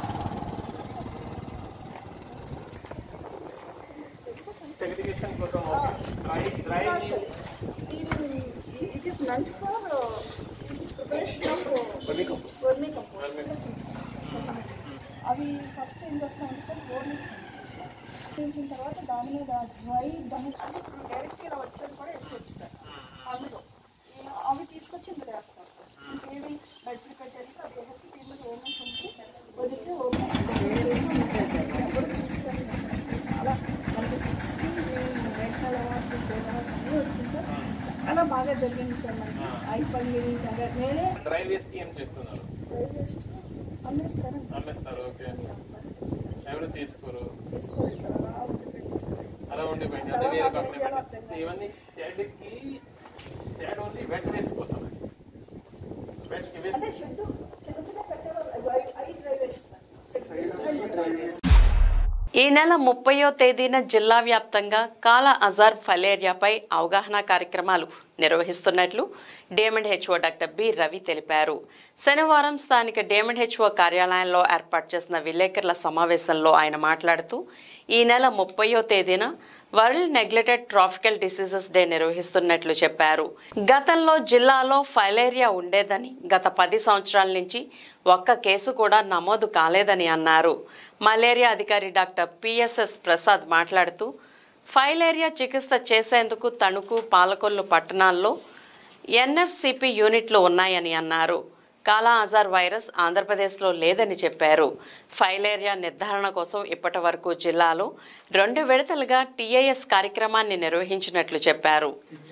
[SPEAKER 16] సెగ్రిగేషన్ కోసం dry dry
[SPEAKER 18] It is meant for uh, preparation of uh,
[SPEAKER 16] Vermicompost.
[SPEAKER 18] vermicompost. అవి ఫస్ట్ ఏం చేస్తామంటే సార్ బోర్నిస్తాం పెంచిన తర్వాత దాని మీద డ్రై దాని డైరెక్ట్ ఇలా వచ్చేది కూడా వేసుకోవచ్చు సార్ అందులో ఈ- అవి తీసుకొచ్చి ఇంత వేస్తారు సార్ ఇంకేమి బెడ్ ప్రిపేర్ చేసి అది వేసి దీని మీద ఓపెన్ ఉంచి వదిలితే ఓపెన్ అలా మనకి sixty national awards state awards అన్నీ వచ్చింది సార్ చాలా బాగా జరిగింది సార్ మనకి ఐపల్లి చాలా నేనే
[SPEAKER 16] డ్రై వేస్ట్ ఏం చేస్తున్నారు
[SPEAKER 18] అమ్మేస్తాను
[SPEAKER 16] అమ్మేస్తారు ఓకే ఎవరు తీసుకోరు
[SPEAKER 18] తీసుకోలేదు సార్ అలా ఉంటుంది
[SPEAKER 16] అలా ఉండిపోయింది అదే నీరు అక్కడే పెట్టింది ఇవన్నీ షెడ్కి షెడ్ ఓన్లీ వెట్ వేస్ట్ కోసం వెట్ వేస్ట్
[SPEAKER 1] ఈ నెల ముప్పయో తేదీన జిల్లా వ్యాప్తంగా కాల అజార్ ఫలేరియాపై అవగాహన కార్యక్రమాలు నిర్వహిస్తున్నట్లు DM and HO doctor B Ravi తెలిపారు శనివారం స్థానిక డేమండ్ హెచ్ఓ కార్యాలయంలో ఏర్పాటు చేసిన విలేకరుల సమావేశంలో ఆయన మాట్లాడుతూ ఈ నెల ముప్పయో తేదీన world neglected tropical diseases day నిర్వహిస్తున్నట్లు చెప్పారు గతంలో జిల్లాలో ఫైలేరియా ఉండేదని గత పది సంవత్సరాల నుంచి ఒక్క కేసు కూడా నమోదు కాలేదని అన్నారు మలేరియా అధికారి డాక్టర్ పిఎస్ఎస్ ప్రసాద్ మాట్లాడుతూ ఫైలేరియా చికిత్స చేసేందుకు తణుకు పాలకొల్లు పట్టణాల్లో ఎన్ఎఫ్సిపి యూనిట్లు ఉన్నాయని అన్నారు కాలా అజార్ వైరస్ ఆంధ్రప్రదేశ్లో లేదని చెప్పారు ఫైలేరియా నిర్ధారణ కోసం ఇప్పటి వరకు జిల్లాలో రెండు విడతలుగా టీఐఎస్ కార్యక్రమాన్ని నిర్వహించినట్లు చెప్పారు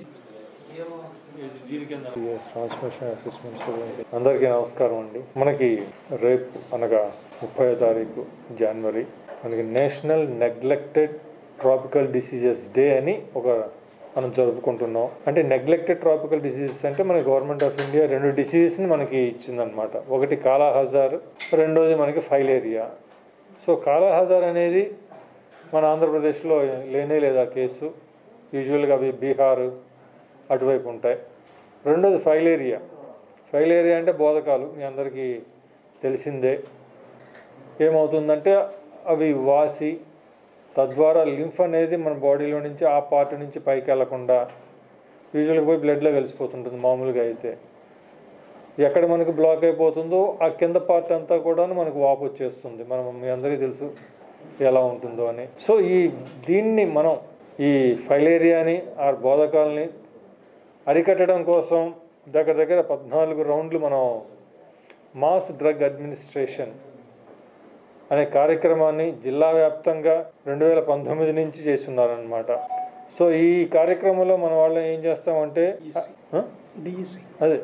[SPEAKER 19] ట్రాన్స్మిషన్ అసెస్మెంట్స్ గురించి అందరికీ నమస్కారం అండి మనకి రేపు అనగా ముప్పై తారీఖు జనవరి మనకి national neglected tropical diseases day అని ఒక మనం జరుపుకుంటున్నాం అంటే నెగ్లెక్టెడ్ ట్రాపికల్ డిసీజెస్ అంటే మన గవర్నమెంట్ ఆఫ్ ఇండియా రెండు డిసీజెస్ని మనకి ఇచ్చిందనమాట ఒకటి కాలాహజార్ రెండోది మనకి ఫైలేరియా సో కాలాహజార్ అనేది మన ఆంధ్రప్రదేశ్లో లేనే లేదు ఆ కేసు యూజువల్గా అవి బీహార్ అటువైపు ఉంటాయి రెండోది ఫైలేరియా ఫైలేరియా అంటే బోధకాలు మీ అందరికీ తెలిసిందే ఏమవుతుందంటే అవి వాసి తద్వారా లింఫ్ అనేది మన బాడీలో నుంచి ఆ పార్ట్ నుంచి పైకి వెళ్లకుండా యూజువల్గా పోయి బ్లడ్లో కలిసిపోతుంటుంది మామూలుగా అయితే ఎక్కడ మనకు బ్లాక్ అయిపోతుందో ఆ కింద పార్ట్ అంతా కూడా మనకు వాపు వచ్చేస్తుంది మనం మీ అందరికీ తెలుసు ఎలా ఉంటుందో అని సో ఈ దీన్ని మనం ఈ ఫైలేరియాని ఆ బోధకాలని అరికట్టడం కోసం దగ్గర దగ్గర పద్నాలుగు రౌండ్లు మనం మాస్ డ్రగ్ అడ్మినిస్ట్రేషన్ అనే కార్యక్రమాన్ని జిల్లా వ్యాప్తంగా రెండు వేల పంతొమ్మిది నుంచి చేస్తున్నారనమాట సో ఈ కార్యక్రమంలో మన వాళ్ళు ఏం చేస్తామంటే ఆ? అదే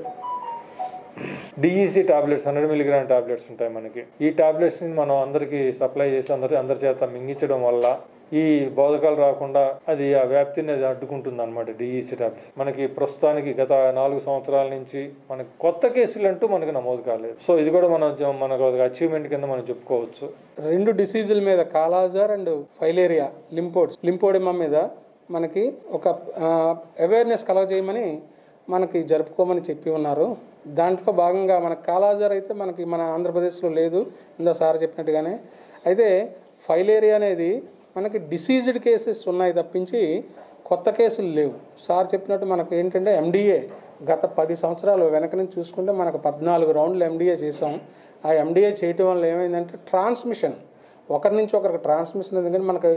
[SPEAKER 19] DEC tablets hundred milligram tablets ఉంటాయి మనకి ఈ టాబ్లెట్స్ని మనం అందరికీ సప్లై చేసి అందరి అందరి చేత మింగించడం వల్ల ఈ బోధకాలు రాకుండా అది ఆ వ్యాప్తిని అది అడ్డుకుంటుంది అనమాట డిఈసి టాబ్లెట్స్ మనకి ప్రస్తుతానికి గత నాలుగు సంవత్సరాల నుంచి మనకి కొత్త కేసులు అంటూ మనకి నమోదు కాలేదు సో ఇది కూడా మన మనకు అచీవ్మెంట్ కింద మనం చెప్పుకోవచ్చు
[SPEAKER 20] రెండు డిసీజుల మీద కాలాజార్ అండ్ ఫైలేరియా లింపోడ్స్ లింపోడిమా మీద మనకి ఒక అవేర్నెస్ కలగజేయమని మనకి జరుపుకోమని చెప్పి ఉన్నారు దాంట్లో భాగంగా మనకి కాలాజార్ అయితే మనకి మన ఆంధ్రప్రదేశ్లో లేదు ఇందా సార్ చెప్పినట్టుగానే అయితే ఫైలేరియా అనేది మనకి డిసీజ్డ్ కేసెస్ ఉన్నాయి తప్పించి కొత్త కేసులు లేవు సార్ చెప్పినట్టు మనకు ఏంటంటే ఎండిఏ గత పది సంవత్సరాలు వెనక నుంచి చూసుకుంటే మనకు పద్నాలుగు రౌండ్లు ఎండిఏ చేసాం ఆ ఎండిఏ చేయటం వల్ల ఏమైందంటే ట్రాన్స్మిషన్ ఒకరి నుంచి ఒకరికి ట్రాన్స్మిషన్ ఎందుకంటే మనకి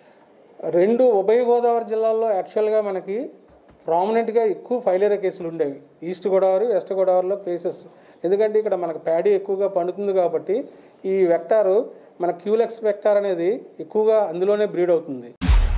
[SPEAKER 20] రెండు ఉభయ గోదావరి జిల్లాల్లో యాక్చువల్గా మనకి ప్రామినెంట్గా ఎక్కువ ఫైలేరియా కేసులు ఉండేవి ఈస్ట్ గోదావరి వెస్ట్ గోదావరిలో కేసెస్ ఎందుకంటే ఇక్కడ మనకు ప్యాడీ ఎక్కువగా పండుతుంది కాబట్టి ఈ వెక్టారు మన క్యూలెక్స్ వెక్టార్ అనేది ఎక్కువగా అందులోనే బ్రీడ్ అవుతుంది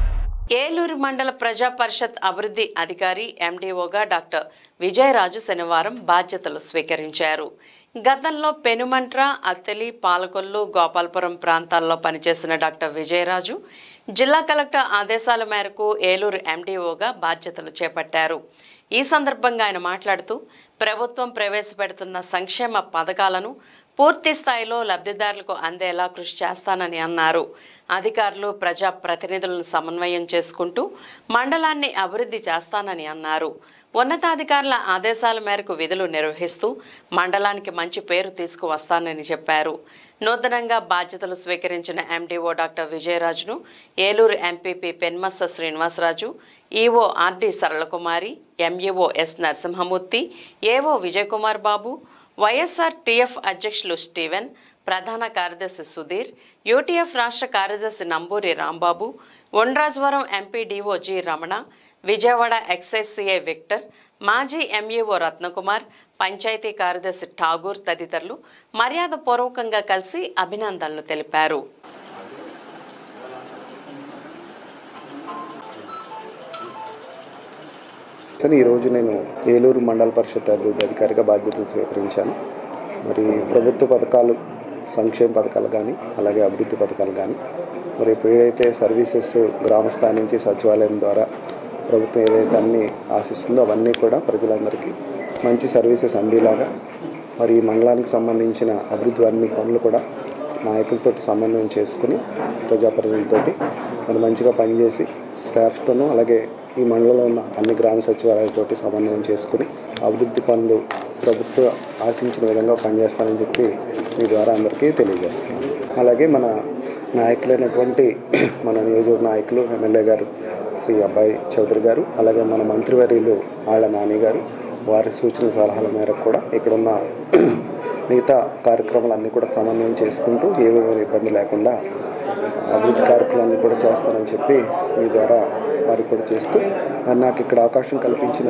[SPEAKER 1] ఏలూరు మండల ప్రజా పరిషత్ అభివృద్ధి అధికారి ఎండీఓగా డాక్టర్ విజయరాజు శనివారం బాధ్యతలు స్వీకరించారు గతంలో పెనుమంట్ర అత్తెలి పాలకొల్లు గోపాల్పురం ప్రాంతాల్లో పనిచేసిన డాక్టర్ విజయరాజు జిల్లా కలెక్టర్ ఆదేశాల మేరకు ఏలూరు ఎండీఓగా బాధ్యతలు చేపట్టారు ఈ సందర్భంగా ఆయన మాట్లాడుతూ ప్రభుత్వం ప్రవేశపెడుతున్న సంక్షేమ పథకాలను పూర్తి స్థాయిలో లబ్ధిదారులకు అందేలా కృషి చేస్తానని అన్నారు అధికారులు ప్రజా ప్రతినిధులను సమన్వయం చేసుకుంటూ మండలాన్ని అభివృద్ధి చేస్తానని అన్నారు ఉన్నతాధికారుల ఆదేశాల మేరకు విధులు నిర్వహిస్తూ మండలానికి మంచి పేరు తీసుకువస్తానని చెప్పారు నూతనంగా బాధ్యతలు స్వీకరించిన ఎండీఓ డాక్టర్ విజయరాజును Eluru MPP Penmatsa Srinivasaraju EO RD Saralakumari MEO S Narasimhamurthy AO Vijayakumar Babu YSR TF అధ్యక్షులు స్టీవెన్ ప్రధాన కార్యదర్శి సుధీర్ యూటీఎఫ్ రాష్ట్ర కార్యదర్శి Namburi Rambabu Ondrajavaram MP DO G Ramana Vijayawada excise CI Victor మాజీ ఎంఈఓ రత్నకుమార్ పంచాయతీ కార్యదర్శి ఠాగూర్ తదితరులు మర్యాదపూర్వకంగా కలిసి అభినందనలు తెలిపారు
[SPEAKER 21] సార్ ఈరోజు నేను ఏలూరు మండల పరిషత్ అభివృద్ధి అధికారిగా బాధ్యతలు స్వీకరించాను మరి ప్రభుత్వ పథకాలు సంక్షేమ పథకాలు కానీ అలాగే అభివృద్ధి పథకాలు కానీ మరి ఇప్పుడు ఏదైతే సర్వీసెస్ గ్రామ స్థాయి నుంచి సచివాలయం ద్వారా ప్రభుత్వం ఏదైతే అన్ని ఆశిస్తుందో అవన్నీ కూడా ప్రజలందరికీ మంచి సర్వీసెస్ అందేలాగా మరి ఈ మండలానికి సంబంధించిన అభివృద్ధి అన్ని పనులు కూడా నాయకులతోటి సమన్వయం చేసుకుని ప్రజాప్రతినిధులతోటి మరి మంచిగా పనిచేసి స్టాఫ్తోనూ అలాగే ఈ మండలంలో ఉన్న అన్ని గ్రామ సచివాలయాలతోటి సమన్వయం చేసుకుని అభివృద్ధి పనులు ప్రభుత్వ ఆశించిన విధంగా పనిచేస్తానని చెప్పి మీ ద్వారా అందరికీ తెలియజేస్తున్నాను అలాగే మన నాయకులైనటువంటి మన నియోజకవర్గ నాయకులు ఎమ్మెల్యే గారు శ్రీ అబ్బాయి చౌదరి గారు అలాగే మన మంత్రివర్యులు ఆళ్ల నాని గారు వారి సూచన సలహాల మేరకు కూడా ఇక్కడున్న మిగతా కార్యక్రమాలన్నీ కూడా సమన్వయం చేసుకుంటూ ఏ విధమైన ఇబ్బంది లేకుండా అభివృద్ధి కార్యక్రమాలన్నీ కూడా చేస్తానని చెప్పి మీ ద్వారా వారికి కూడా చేస్తూ మరి నాకు ఇక్కడ అవకాశం కల్పించిన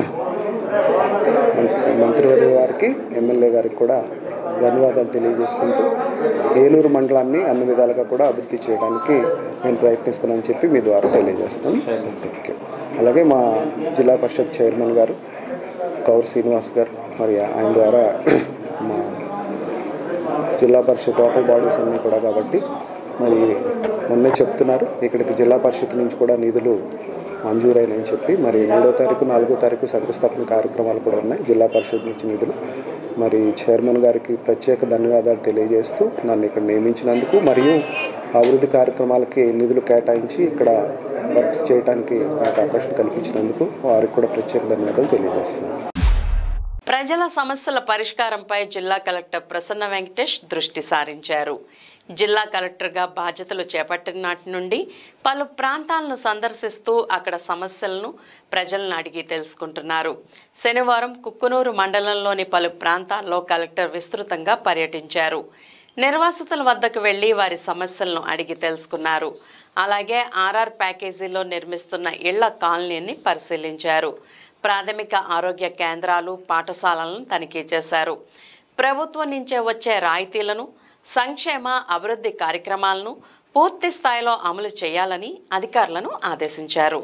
[SPEAKER 21] మం- మంత్రివర్య వారికి ఎమ్మెల్యే గారికి కూడా ధన్యవాదాలు తెలియజేసుకుంటూ ఏలూరు మండలాన్ని అన్ని విధాలుగా కూడా అభివృద్ధి చేయడానికి నేను ప్రయత్నిస్తానని చెప్పి మీ ద్వారా తెలియజేస్తున్నాను థ్యాంక్ యూ అలాగే మా జిల్లా పరిషత్ చైర్మన్ గారు కౌర్ శ్రీనివాస్ గారు మరి ఆయన ద్వారా మా జిల్లా పరిషత్ లోకల్ బాడీస్ అన్నీ కూడా కాబట్టి మరి మొన్నే చెప్తున్నారు ఇక్కడికి జిల్లా పరిషత్ నుంచి కూడా నిధులు మంజూరైనని చెప్పి మరి మూడో తారీఖు నాలుగో తారీఖు శంకుస్థాపన కార్యక్రమాలు కూడా ఉన్నాయి జిల్లా పరిషత్ నుంచి నిధులు మరి చైర్మన్ గారికి ప్రత్యేక ధన్యవాదాలు తెలియజేస్తూ నన్ను ఇక్కడ నియమించినందుకు మరియు అభివృద్ధి కార్యక్రమాలకి నిధులు కేటాయించి ఇక్కడ వర్క్స్ చేయడానికి నాకు అవకాశం కల్పించినందుకు వారికి కూడా ప్రత్యేక ధన్యవాదాలు తెలియజేస్తున్నాను
[SPEAKER 1] ప్రజల సమస్యల పరిష్కారంపై జిల్లా కలెక్టర్ ప్రసన్న వెంకటేష్ దృష్టి సారించారు జిల్లా కలెక్టర్గా బాధ్యతలు చేపట్టినాటి నుండి పలు ప్రాంతాలను సందర్శిస్తూ అక్కడ సమస్యలను ప్రజలను అడిగి తెలుసుకుంటున్నారు శనివారం కుక్కునూరు మండలంలోని పలు ప్రాంతాల్లో కలెక్టర్ విస్తృతంగా పర్యటించారు నిర్వాసితుల వద్దకు వెళ్లి వారి సమస్యలను అడిగి తెలుసుకున్నారు అలాగే ఆర్ఆర్ ప్యాకేజీలో నిర్మిస్తున్న ఇళ్ల కాలనీని పరిశీలించారు ప్రాథమిక ఆరోగ్య కేంద్రాలు పాఠశాలలను తనిఖీ చేశారు ప్రభుత్వం నుంచే వచ్చే రాయితీలను సంక్షేమ అభివృద్ధి కార్యక్రమాలను పూర్తి స్థాయిలో అమలు చేయాలని అధికారులను ఆదేశించారు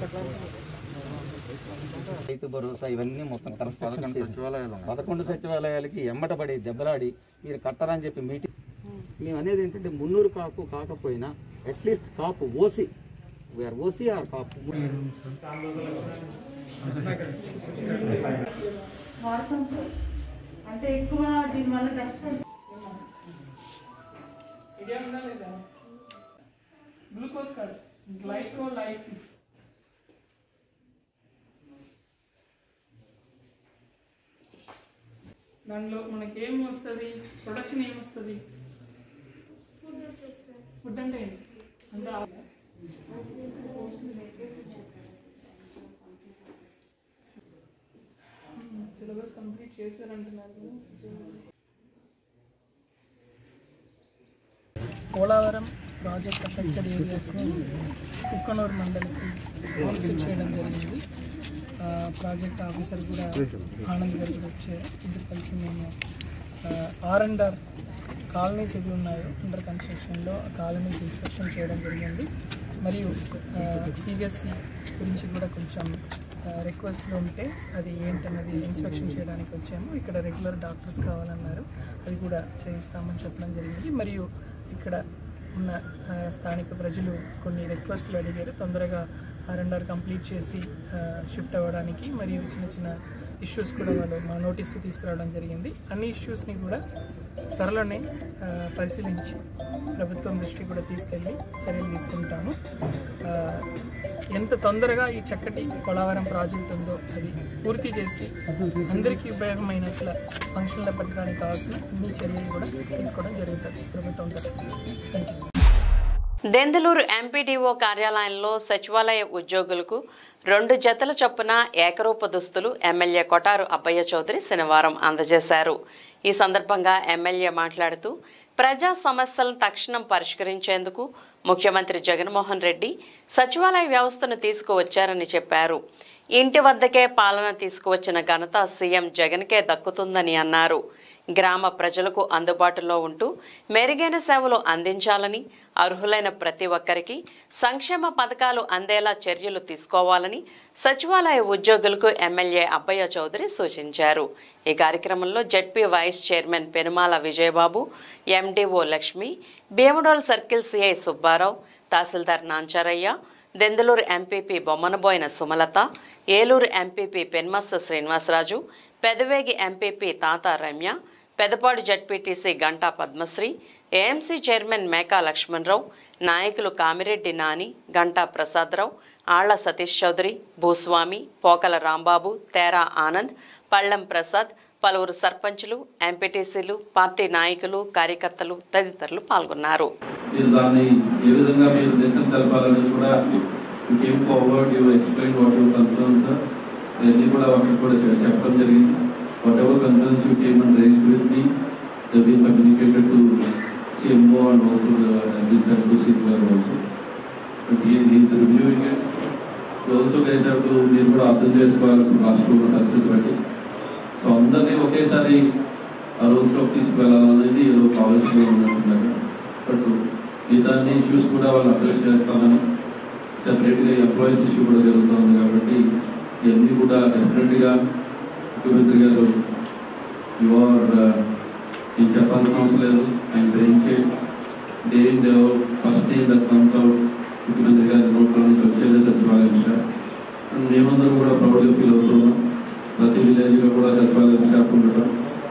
[SPEAKER 2] రైతు భరోసా ఇవన్నీ మొత్తం కన్స్ట్రక్షన్ సచివాలయాలు పదకొండు సచివాలయాలకి ఎంబటపడి దెబ్బలాడి మీరు కట్టరని చెప్పి మీటింగ్ మేము అనేది ఏంటంటే మున్నూరు కాపు కాకపోయినా at least Kapu OC we are OC or Kapu
[SPEAKER 17] వాడతాం సార్ అంటే ఎక్కువ దీనివల్ల కష్టం
[SPEAKER 3] ఇదేమన్నా లేదా గ్లూకోజ్ కాదు గ్లైకోలైసిస్ దానిలో మనకి ఏం వస్తుంది ప్రొడక్షన్ ఏం వస్తుంది ఫుడ్ అంటే ఏంటి అంటే ఆ- సిలబస్ కంప్లీట్ చేశారంటున్నారు పోలవరం ప్రాజెక్ట్ అఫెక్టెడ్ ఏరియాస్ని కుక్కనూరు మండలికి విజిట్ చేయడం జరిగింది ఆ, ప్రాజెక్ట్ ఆఫీసర్ కూడా ఆనంద్ గారు కూడా వచ్చారు ఇద్దరు కలిసి మేము ఆర్ అండ్ ఆర్ కాలనీస్ ఇవి ఉన్నాయో అండర్ కన్స్ట్రక్షన్లో ఆ కాలనీస్ ఇన్స్పెక్షన్ చేయడం జరిగింది మరియు టీవీఎస్సి గురించి కూడా కొంచెం రిక్వెస్ట్లు ఉంటే అది ఏంటన్నది ఇన్స్పెక్షన్ చేయడానికి వచ్చాము ఇక్కడ రెగ్యులర్ డాక్టర్స్ కావాలన్నారు అది కూడా చేయిస్తామని చెప్పడం జరిగింది మరియు ఇక్కడ ఉన్న ఆ, స్థానిక ప్రజలు కొన్ని రిక్వెస్ట్లు అడిగారు తొందరగా ఆర్ అండ్ ఆర్ కంప్లీట్ చేసి షిఫ్ట్ అవ్వడానికి మరియు చిన్న చిన్న ఇష్యూస్ కూడా వాళ్ళు మా నోటీస్కి తీసుకురావడం జరిగింది అన్ని ఇష్యూస్ని కూడా త్వరలోనే ఆ, పరిశీలించి ప్రభుత్వం దృష్టికి కూడా తీసుకెళ్ళి చర్యలు తీసుకుంటాము ఆ, ఎంత తొందరగా ఈ చక్కటి పోలవరం ప్రాజెక్ట్ ఉందో అది పూర్తి చేసి అందరికీ ఉపయోగమైనట్ల ఫంక్షన్లో పెట్టడానికి కావాల్సిన అన్ని చర్యలు కూడా తీసుకోవడం జరుగుతుంది ప్రభుత్వం తరఫున థ్యాంక్ యూ
[SPEAKER 1] దెందులూరు ఎంపీడీఓ కార్యాలయంలో సచివాలయ ఉద్యోగులకు రెండు జతల చొప్పున ఏకరూప దుస్తులు ఎమ్మెల్యే కొటారు అబ్బయ్య చౌదరి శనివారం అందజేశారు ఈ సందర్భంగా ఎమ్మెల్యే మాట్లాడుతూ ప్రజా సమస్యలను తక్షణం పరిష్కరించేందుకు ముఖ్యమంత్రి జగన్మోహన్ రెడ్డి సచివాలయ వ్యవస్థను తీసుకువచ్చారని చెప్పారు ఇంటి వద్దకే పాలన తీసుకువచ్చిన ఘనత సీఎం జగన్కే దక్కుతుందని అన్నారు గ్రామ ప్రజలకు అందుబాటులో ఉంటూ మెరుగైన సేవలు అందించాలని అర్హులైన ప్రతి ఒక్కరికి సంక్షేమ పథకాలు అందేలా చర్యలు తీసుకోవాలని సచివాలయ ఉద్యోగులకు ఎమ్మెల్యే అబ్బయ్య చౌదరి సూచించారు ఈ కార్యక్రమంలో ZP vice chairman Penumala Vijayababu MDO Lakshmi Bhimadole circle CI Subbarao tahsildar Nancharayya Denduluru MPP Bommanaboina Sumalatha Eluru MPP Penmatsa Srinivasaraju Pedavegi MPP Tata Ramya Pedapadu ZPTC Ganta Padmasri AMC chairman Meka Lakshmanarao నాయకులు కామిరెడ్డి నాని గంటా ప్రసాదరావు ఆళ్ల సతీష్ చౌదరి భూస్వామి పోకల రాంబాబు తేరా ఆనంద్ పళ్ళెం ప్రసాద్ పలువురు సర్పంచులు ఎంపీటీసీలు పార్టీ నాయకులు కార్యకర్తలు తదితరులు పాల్గొన్నారు
[SPEAKER 4] మీరు దాన్ని ఏ విధంగా మీరు నిరసన తెలపాలని కూడా came forward you explain what your concerns ఇవన్నీ కూడా వాటికి కూడా చె- చెప్పడం జరిగింది whatever concerns you came and raise with me they been communicated to CMO and also research to CM గారు also but he's reviewing it also guys have to మీరు కూడా అర్థం చేసుకోవాలి రాష్ట్రంలో పరిస్థితి బట్టి సో అందరినీ ఒకేసారి ఆ రోజులోకి తీసుకువెళ్ళాలనేది ఏదో ఆలోచనగా ఉన్నట్టున్నారు బట్ మిగతాన్ని ఇష్యూస్ కూడా వాళ్ళు అడ్రస్ చేస్తామని సెపరేట్గా ఎంప్లాయీస్ ఇష్యూ కూడా జరుగుతుంది కాబట్టి ఇవన్నీ కూడా డెఫినెట్గా ముఖ్యమంత్రి గారు యువర్ నేను చెప్పాల్సిన అవసరం లేదు ఆయన గ్రహించే day day first day that comes out ముఖ్యమంత్రి గారి నోట్లో నుంచి వచ్చేది సచివాలయం స్టాఫ్ అండ్ మేమందరం కూడా ప్రౌడ్గా ఫీల్ అవుతున్నాం ప్రతి విలేజ్లో కూడా సచివాలయం స్టాఫ్ ఉండటం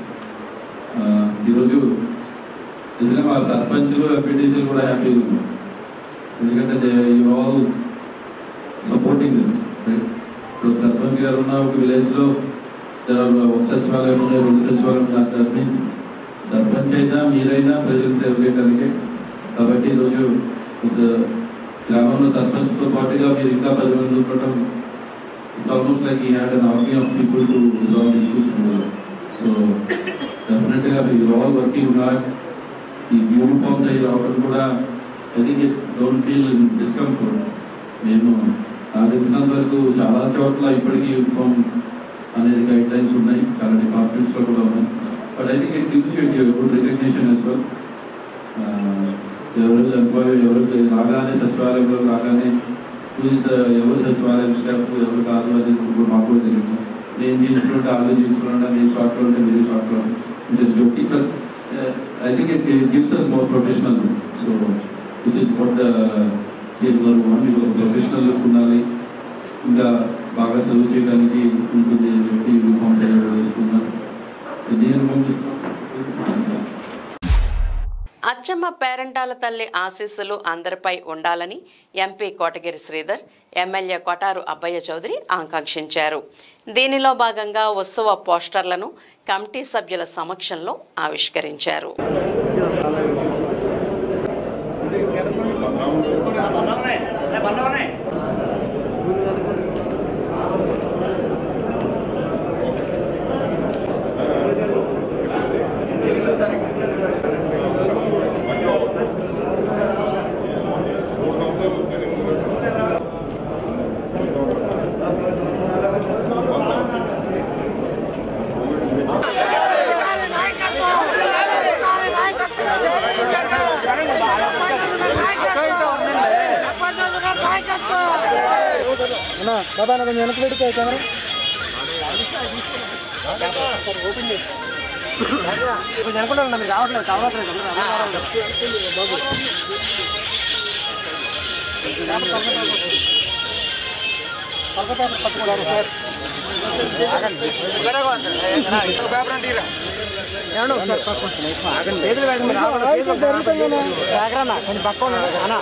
[SPEAKER 4] ఆ, ఈరోజు నిజంగా మా సర్పంచులు ఎంపీటీసీలు కూడా హ్యాపీగా ఉన్నారు ఎందుకంటే యూ ఆల్ సపోర్టింగ్ ఇప్పుడు సర్పంచ్ గారు ఉన్న ఒక విలేజ్లో ఒక సచివాలయం ఉన్నాయి రెండు సచివాలయం దట్ మీన్స్ సర్పంచ్ అయినా మీరైనా ప్రజలకు సేవ చేయడానికి కాబట్టి ఈరోజు ఒక గ్రామంలో సర్పంచ్తో పాటుగా మీరు ఇంకా పది మంది ఉండటం it's almost like he had an army of people to resolve issues so డెఫినెట్గా మీరు ఆల్ వర్కింగ్ హార్డ్ ఈ యూనిఫామ్స్ అవి రావడం కూడా I think it don't feel discomfort మేము నాకు తెలిసినంత వరకు చాలా చోట్ల ఇప్పటికీ యూనిఫామ్ అనేది గైడ్ లైన్స్ ఉన్నాయి చాలా డిపార్ట్మెంట్స్లో కూడా ఉన్నాయి but I think it gives you good recognition as well ఎవరు ఎంప్లాయీ ఎవరు రాగానే సచివాలయంలో రాగానే who is the ఎవరు సచివాలయం స్టాఫ్ ఎవరు కాదు అది ఇప్పుడు మాకు కూడా తెలియదు నేను జీన్స్లో ఉంటే వాళ్ళు జీన్స్లో ఉంటే నేను షార్ట్లో ఉంటే మీరు షార్ట్లో just joking but I think it gives us more professional so which is what the CM గారు వాంట్ ఒక ప్రొఫెషనల్ లుక్ ఉండాలి ఇంకా బాగా సర్వ్ చేయడానికి ఉంటుంది అని చెప్పి యూనిఫామ్ వేసుకున్నాను ఎన్ని యూనిఫామ్స్
[SPEAKER 1] అచ్చమ్మ పేరంటాల తల్లి ఆశీస్సులు అందరిపై ఉండాలని ఎంపీ కోటగిరి శ్రీధర్ ఎమ్మెల్యే కొటారు అబ్బయ్య చౌదరి ఆకాంక్షించారు దీనిలో భాగంగా ఉత్సవ పోస్టర్లను కమిటీ సభ్యుల సమక్షంలో ఆవిష్కరించారు
[SPEAKER 6] కొంచెం వెనక్కి పెడితే కెమెరా కొంచెం అనుకుంటా మీరు రావట్లేదు కావట్లేదు పట్టుకోవాలి సార్ పేపర్ అంటే ఏమన్నా ఒకసారి పట్టుకోండి ఆగండి చేతులు పెట్టండి రావట్లేదు జాగ్రత్త కొంచెం పక్క అన్నా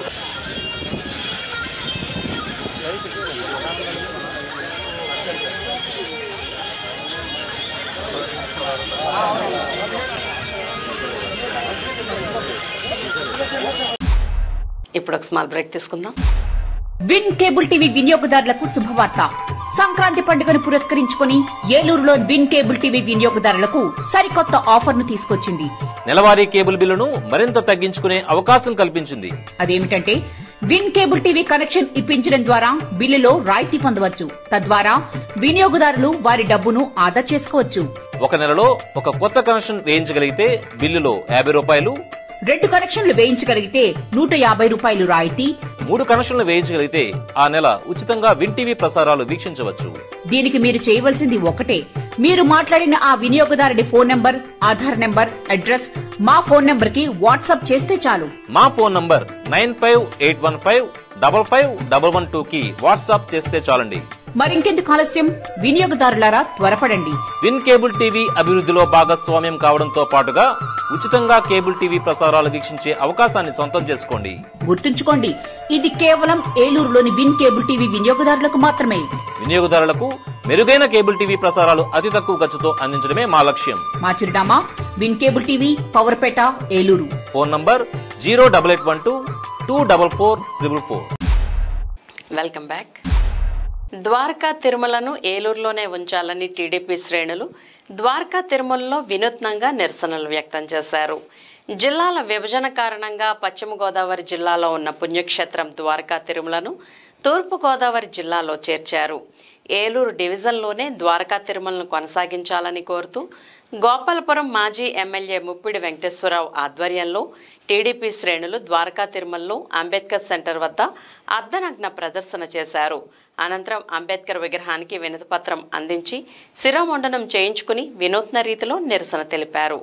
[SPEAKER 1] ఇప్పుడు ఒక స్మాల్ బ్రేక్ తీసుకుందాం
[SPEAKER 22] విన్ కేబుల్ టీవీ వినియోగదారులకు శుభవార్త
[SPEAKER 8] సంక్రాంతి పండుగను పురస్కరించుకుని ఏలూరులో విన్ కేబుల్ టీవీ వినియోగదారులకు సరికొత్త ఆఫర్ను తీసుకొచ్చింది
[SPEAKER 22] నెలవారీ కేబుల్ బిల్లును మరింత తగ్గించుకునే అవకాశం కల్పించింది
[SPEAKER 8] అదేమిటంటే విన్ కేబుల్ టీవీ కనెక్షన్ ఇప్పించడం ద్వారా బిల్లులో రాయితీ పొందవచ్చు తద్వారా వినియోగదారులు వారి డబ్బును ఆదా చేసుకోవచ్చు
[SPEAKER 22] ఒక నెలలో ఒక కొత్త కనెక్షన్ వేయించగలిగితే బిల్లులో యాభై రూపాయలు
[SPEAKER 8] రెండు కనెక్షన్లు వేయించగలిగితే నూట యాభై రూపాయలు రాయితీ
[SPEAKER 22] మూడు కనెక్షన్లు వేయించగలిగితే ఆ నెల ఉచితంగా విన్ టీవీ ప్రసారాలు వీక్షించవచ్చు
[SPEAKER 8] దీనికి మీరు చేయవలసింది ఒకటే మీరు మాట్లాడిన ఆ వినియోగదారుడి phone number Aadhaar number address మా ఫోన్ నంబర్ కి వాట్సాప్ చేస్తే చాలు
[SPEAKER 22] మా phone number nine five eight one five double five double one two కి వాట్సాప్ చేస్తే చాలండి
[SPEAKER 8] మరింకెందుకు ఆలస్యం వినియోగదారులారా త్వరపడండి
[SPEAKER 22] విన్ కేబుల్ టీవీ అభివృద్ధిలో భాగస్వామ్యం కావడంతో పాటుగా ఉచితంగా కేబుల్ టీవీ ప్రసారాలు వీక్షించే అవకాశాన్ని సొంతం చేసుకోండి
[SPEAKER 8] గుర్తుంచుకోండి ఇది కేవలం ఏలూరులోని విన్ కేబుల్ టీవీ వినియోగదారులకు మాత్రమే
[SPEAKER 22] వినియోగదారులకు మెరుగైన కేబుల్ టీవీ ప్రసారాలు అతి తక్కువ ఖర్చుతో అందించడమే మా లక్ష్యం
[SPEAKER 8] మా చిరునామా Win cable TV Powerpet Eluru
[SPEAKER 22] phone number zero double eight one two two double four triple four
[SPEAKER 1] welcome back Dwaraka తిరుమలను ఏలూరులోనే ఉంచాలని టీడీపీ శ్రేణులు ద్వారకా తిరుమలలో వినూత్నంగా నిరసనలు వ్యక్తం చేశారు జిల్లాల విభజన కారణంగా పశ్చిమ గోదావరి జిల్లాలో ఉన్న పుణ్యక్షేత్రం ద్వారకా తిరుమలను తూర్పు గోదావరి జిల్లాలో చేర్చారు ఏలూరు డివిజన్లోనే ద్వారకా తిరుమలను కొనసాగించాలని కోరుతూ గోపాలపురం మాజీ ఎమ్మెల్యే ముప్పిడి వెంకటేశ్వరరావు ఆధ్వర్యంలో టీడీపీ శ్రేణులు ద్వారకా తిరుమలలో అంబేద్కర్ సెంటర్ వద్ద అర్ధనగ్న ప్రదర్శన చేశారు అనంతరం అంబేద్కర్ విగ్రహానికి వినతిపత్రం అందించి శిరోమండనం చేయించుకుని వినూత్న రీతిలో నిరసన తెలిపారు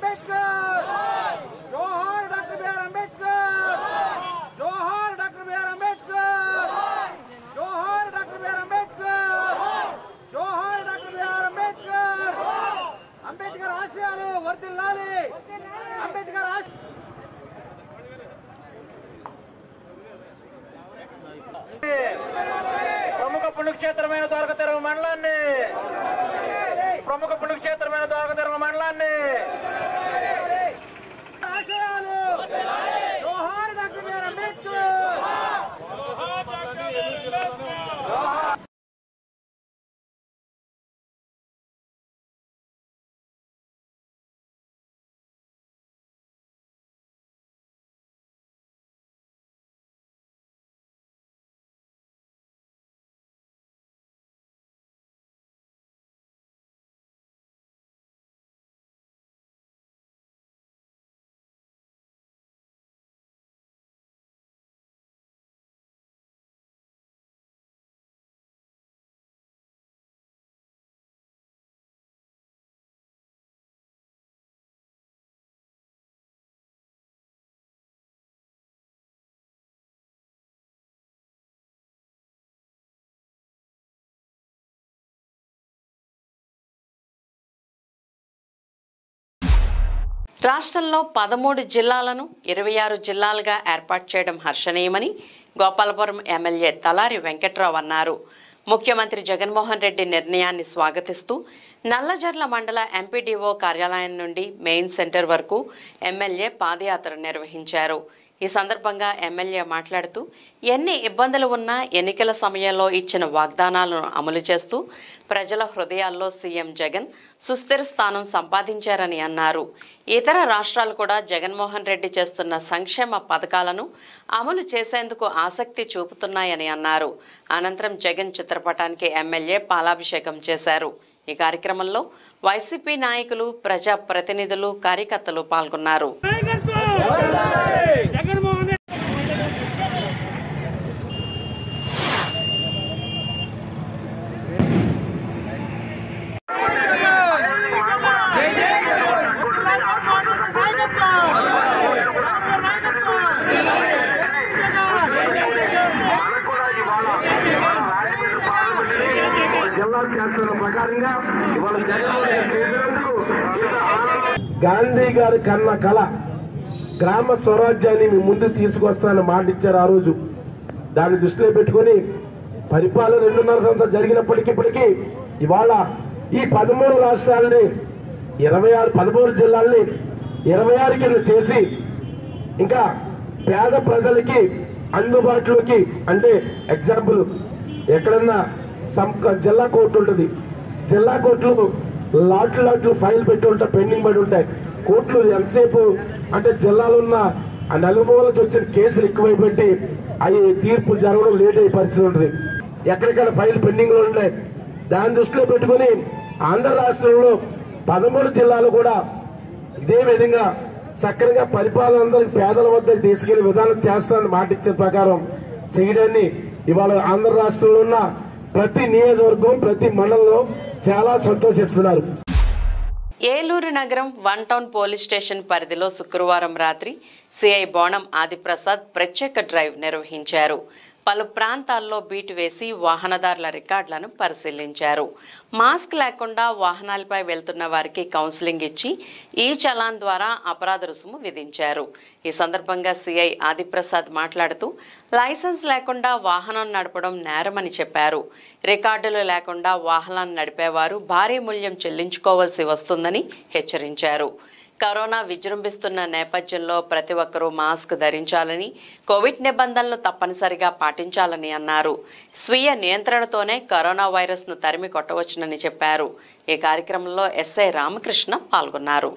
[SPEAKER 6] జోహార్ డాక్టర్ బిఆర్ అంబేద్కర్ జోహార్ డాక్టర్ బిఆర్ అంబేద్కర్ జోహార్ డాక్టర్ బిఆర్ అంబేద్కర్ జోహార్ డాక్టర్ బిఆర్ అంబేద్కర్ అంబేద్కర్ ఆశయాలు వర్ధిల్లాలి అంబేద్కర్ ఆశ
[SPEAKER 16] ప్రముఖ పుణ్యక్షేత్రమైన ద్వారకతిరుమ మండలాన్ని ప్రముఖ పుణ్యక్షేత్రమైన ద్వారకతిరుమ మండలాన్ని
[SPEAKER 6] ఆశయాలు జోహార్ డాక్టర్ బిఆర్ అంబేద్కర్
[SPEAKER 1] రాష్ట్రంలో పదమూడు జిల్లాలను ఇరవై ఆరు జిల్లాలుగా ఏర్పాటు చేయడం హర్షణీయమని గోపాలపురం ఎమ్మెల్యే తలారి వెంకట్రావు అన్నారు ముఖ్యమంత్రి జగన్మోహన్ రెడ్డి నిర్ణయాన్ని స్వాగతిస్తూ నల్లజర్ల మండల ఎంపీడీఓ కార్యాలయం నుండి మెయిన్ సెంటర్ వరకు ఎమ్మెల్యే పాదయాత్ర నిర్వహించారు ఈ సందర్భంగా ఎమ్మెల్యే మాట్లాడుతూ ఎన్ని ఇబ్బందులు ఉన్నా ఎన్నికల సమయంలో ఇచ్చిన వాగ్దానాలను అమలు చేస్తూ ప్రజల హృదయాల్లో సీఎం జగన్ సుస్థిర స్థానం సంపాదించారని అన్నారు ఇతర రాష్ట్రాలు కూడా జగన్మోహన్ రెడ్డి చేస్తున్న సంక్షేమ పథకాలను అమలు చేసేందుకు ఆసక్తి చూపుతున్నాయని అన్నారు అనంతరం జగన్ చిత్రపటానికి ఎమ్మెల్యే పాలాభిషేకం చేశారు ఈ కార్యక్రమంలో వైసీపీ నాయకులు ప్రజా ప్రతినిధులు కార్యకర్తలు పాల్గొన్నారు
[SPEAKER 6] జిల్లా శాసన ప్రకారంగా ఇవాళ
[SPEAKER 23] గాంధీ గారి కన్న కళ గ్రామ స్వరాజ్యాన్ని మీ ముందు తీసుకొస్తానని మాట ఇచ్చారు ఆ రోజు దాన్ని దృష్టిలో పెట్టుకొని పరిపాలన రెండున్నర సంవత్సరాలు జరిగినప్పటికీ ఇప్పటికీ ఇవాళ ఈ పదమూడు రాష్ట్రాలని ఇరవై ఆరు పదమూడు జిల్లాల్ని ఇరవై ఆరు కింద చేసి ఇంకా పేద ప్రజలకి అందుబాటులోకి అంటే ఎగ్జాంపుల్ ఎక్కడన్నా సమ్ జిల్లా కోర్టు ఉంటుంది జిల్లా కోర్టులు లాట్లు లాట్లు ఫైల్ పెట్టి ఉంటాయి పెండింగ్ పడి ఉంటాయి కోర్టులు ఎంతసేపు అంటే జిల్లాలో ఉన్న ఆ నలుమూల నుంచి వచ్చిన కేసులు ఎక్కువైపెట్టి అవి తీర్పులు జరగడం లేట్ అయ్యే పరిస్థితి ఉంటుంది ఎక్కడికక్కడ ఫైల్ పెండింగ్ లో ఉన్నాయి దాన్ని దృష్టిలో పెట్టుకుని ఆంధ్ర రాష్ట్రంలో పదమూడు జిల్లాలు కూడా ఇదే విధంగా చక్కగా పరిపాలన అందరికి పేదల వద్దకు తీసుకెళ్లే విధానం చేస్తానని మాట ఇచ్చిన ప్రకారం చేయడాన్ని ఇవాళ ఆంధ్ర రాష్ట్రంలో ఉన్న ప్రతి నియోజకవర్గం ప్రతి మండలంలో చాలా సంతోషిస్తున్నారు
[SPEAKER 1] ఏలూరు నగరం వన్ టౌన్ పోలీస్ స్టేషన్ పరిధిలో శుక్రవారం రాత్రి సిఐ బోణం ఆదిప్రసాద్ ప్రత్యేక డ్రైవ్ నిర్వహించారు పలు ప్రాంతాల్లో బీటు వేసి వాహనదారుల రికార్డులను పరిశీలించారు మాస్క్ లేకుండా వాహనాలపై వెళ్తున్న వారికి కౌన్సిలింగ్ ఇచ్చి ఈ చలాన్ ద్వారా అపరాధ రుసుము విధించారు ఈ సందర్భంగా సిఐ ఆదిప్రసాద్ మాట్లాడుతూ లైసెన్స్ లేకుండా వాహనం నడపడం నేరమని చెప్పారు రికార్డులు లేకుండా వాహనాన్ని నడిపేవారు భారీ మూల్యం చెల్లించుకోవాల్సి వస్తుందని హెచ్చరించారు కరోనా విజృంభిస్తున్న నేపథ్యంలో ప్రతి ఒక్కరూ మాస్క్ ధరించాలని కోవిడ్ నిబంధనలు తప్పనిసరిగా పాటించాలని అన్నారు స్వీయ నియంత్రణతోనే కరోనా వైరస్ను తరిమి కొట్టవచ్చునని చెప్పారు ఈ కార్యక్రమంలో ఎస్ఐ రామకృష్ణ పాల్గొన్నారు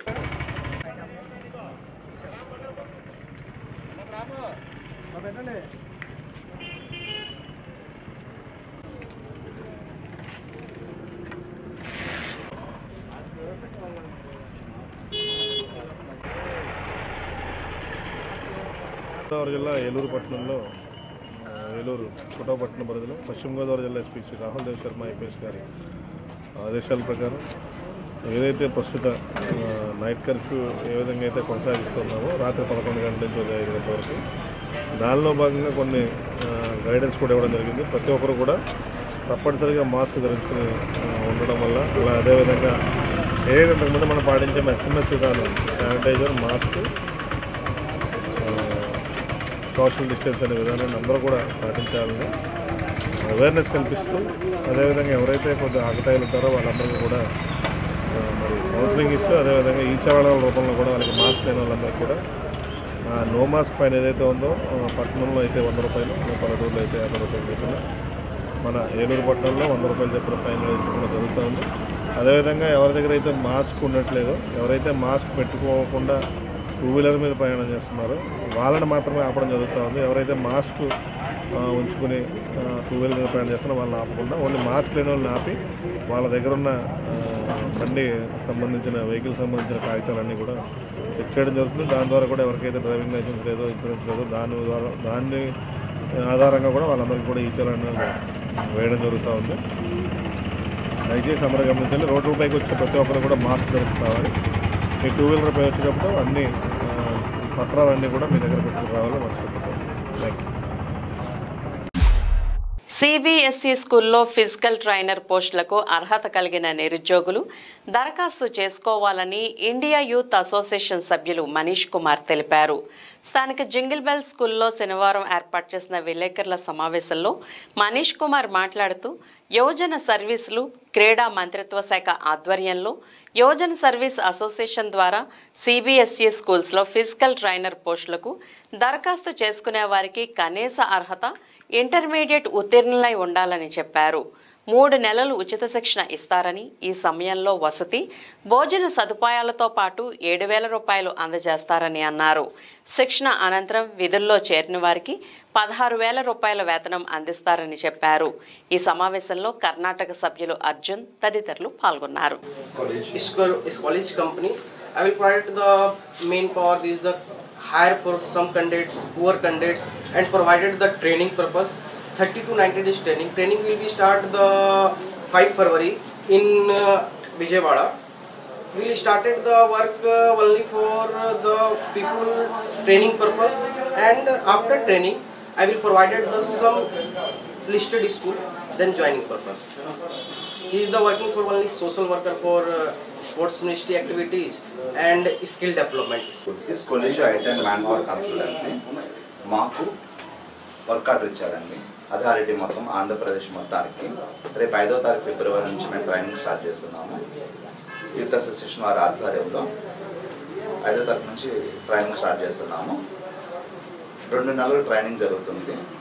[SPEAKER 5] గోదావరి జిల్లా ఏలూరు పట్టణంలో ఆ, ఏలూరు పుట్టపట్నం పరిధిలో పశ్చిమ గోదావరి జిల్లా ఎస్పీ శ్రీ రాహుల్ దేవ్ శర్మ ఐపీఎస్ గారి ఆదేశాల ప్రకారం ఏదైతే ప్రస్తుత ఆ, నైట్ కర్ఫ్యూ ఏ విధంగా అయితే కొనసాగిస్తున్నామో రాత్రి పదకొండు గంటల నుంచి ఉదయం ఐదు గంటల వరకు దానిలో భాగంగా కొన్ని ఆ, గైడెన్స్ కూడా ఇవ్వడం జరిగింది ప్రతి ఒక్కరు కూడా తప్పనిసరిగా మాస్క్ ధరించుకుని ఆ, ఉండడం వల్ల అలా అదేవిధంగా ఏదైతే ఇంతకుముందు మనం పాటించే ఎస్ఎంఎస్ విధానం శానిటైజర్ మాస్క్ సోషల్ డిస్టెన్స్ అనే విధానాన్ని అందరూ కూడా పాటించాలని అవేర్నెస్ కల్పిస్తూ అదేవిధంగా ఎవరైతే కొద్దిగా ఆకతాయిలు ఉంటారో వాళ్ళందరికీ కూడా ఆ, మరి కౌన్సిలింగ్ ఇస్తూ అదేవిధంగా ఈ చలనాల రూపంలో కూడా వాళ్ళకి మాస్క్ లేని వాళ్ళందరికీ కూడా ఆ, నో మాస్క్ పైన ఏదైతే ఉందో ఆ, పట్టణంలో అయితే వంద రూపాయలు మన పల్లెటూరులో అయితే యాభై రూపాయలు చెప్పిన మన ఏలూరు పట్టణంలో వంద రూపాయలు చెప్పిన ఫైన్ వేయించుకోవడం జరుగుతుంది అదేవిధంగా ఎవరి దగ్గర అయితే మాస్క్ ఉండట్లేదో ఎవరైతే మాస్క్ పెట్టుకోకుండా టూ వీలర్ మీద ప్రయాణం చేస్తున్నారో వాళ్ళని మాత్రమే ఆపడం జరుగుతూ ఉంది ఎవరైతే మాస్క్ ఆ, ఉంచుకుని ఆ, టూ వీలర్ మీద ప్రయాణం చేస్తున్నారో వాళ్ళని ఆపకుండా ఓన్లీ మాస్క్ లేని వాళ్ళని ఆపి వాళ్ళ దగ్గర ఉన్న ఆ, బండి సంబంధించిన వెహికల్ సంబంధించిన కాగితాలన్నీ కూడా చెక్ చేయడం జరుగుతుంది దాని ద్వారా కూడా ఎవరికైతే డ్రైవింగ్ లైసెన్స్ లేదో ఇన్సూరెన్స్ లేదో దాని ద్వారా దాన్ని ఆధారంగా కూడా వాళ్ళందరికీ కూడా ఈ చలనాలు వేయడం జరుగుతూ ఉంది దయచేసి అందరూ గమనించండి రోడ్డు పైకి వచ్చే ప్రతి ఒక్కరు కూడా మాస్క్ ధరించుకోవాలి మీ టూ వీలర్ పై వచ్చేటప్పుడు అన్ని ఆ, పత్రాలన్నీ కూడా మీ దగ్గర పెట్టుకుని రావాలో మర్చిపోతుంది థ్యాంక్ యూ
[SPEAKER 1] సిబిఎస్ఈ స్కూల్లో ఫిజికల్ ట్రైనర్ పోస్టులకు అర్హత కలిగిన నిరుద్యోగులు దరఖాస్తు చేసుకోవాలని ఇండియా యూత్ అసోసియేషన్ సభ్యులు మనీష్ కుమార్ తెలిపారు స్థానిక జింగిల్ బెల్ స్కూల్లో శనివారం ఏర్పాటు చేసిన విలేకరుల సమావేశంలో మనీష్ కుమార్ మాట్లాడుతూ యువజన సర్వీసులు క్రీడా మంత్రిత్వ శాఖ ఆధ్వర్యంలో యువజన సర్వీస్ అసోసియేషన్ ద్వారా సిబిఎస్ఈ స్కూల్స్లో ఫిజికల్ ట్రైనర్ పోస్టులకు దరఖాస్తు చేసుకునే వారికి కనీస అర్హత ఇంటర్మీడియట్ ఉత్తీర్ణులై ఉండాలని చెప్పారు మూడు నెలలు ఉచిత శిక్షణ ఇస్తారని ఈ సమయంలో వసతి భోజన సదుపాయాలతో పాటు ఏడు వేల రూపాయలు అందజేస్తారని అన్నారు శిక్షణ అనంతరం విధుల్లో చేరిన వారికి పదహారు వేల రూపాయల వేతనం అందిస్తారని చెప్పారు ఈ సమావేశంలో కర్ణాటక సభ్యులు అర్జున్ తదితరులు పాల్గొన్నారు
[SPEAKER 7] college, school, is college company. I will provide the main power is the hire for some candidates, poor candidates, and provided the training purpose. 30 to 90 days training. Training will be start the 5 February in uh, Vijayawada. We started the work uh, only for uh, the people training purpose, and after training, I will provided the some listed school then joining purpose. He is the working for only social worker for uh, sports ministry activities and skill development.
[SPEAKER 9] Skills college ఐటెన్ man power consultancy మాకు work order ఇచ్చారండి authority మొత్తం ఆంధ్రప్రదేశ్ మొత్తానికి రేపు ఐదో తారీఖు ఫిబ్రవరి నుంచి మేము ట్రైనింగ్ స్టార్ట్ చేస్తున్నాము యూత్ అసోసియేషన్ వారి ఆధ్వర్యంలో ఐదో తారీఖు నుంచి ట్రైనింగ్ స్టార్ట్ చేస్తున్నాము రెండు నెలలు ట్రైనింగ్ జరుగుతుంది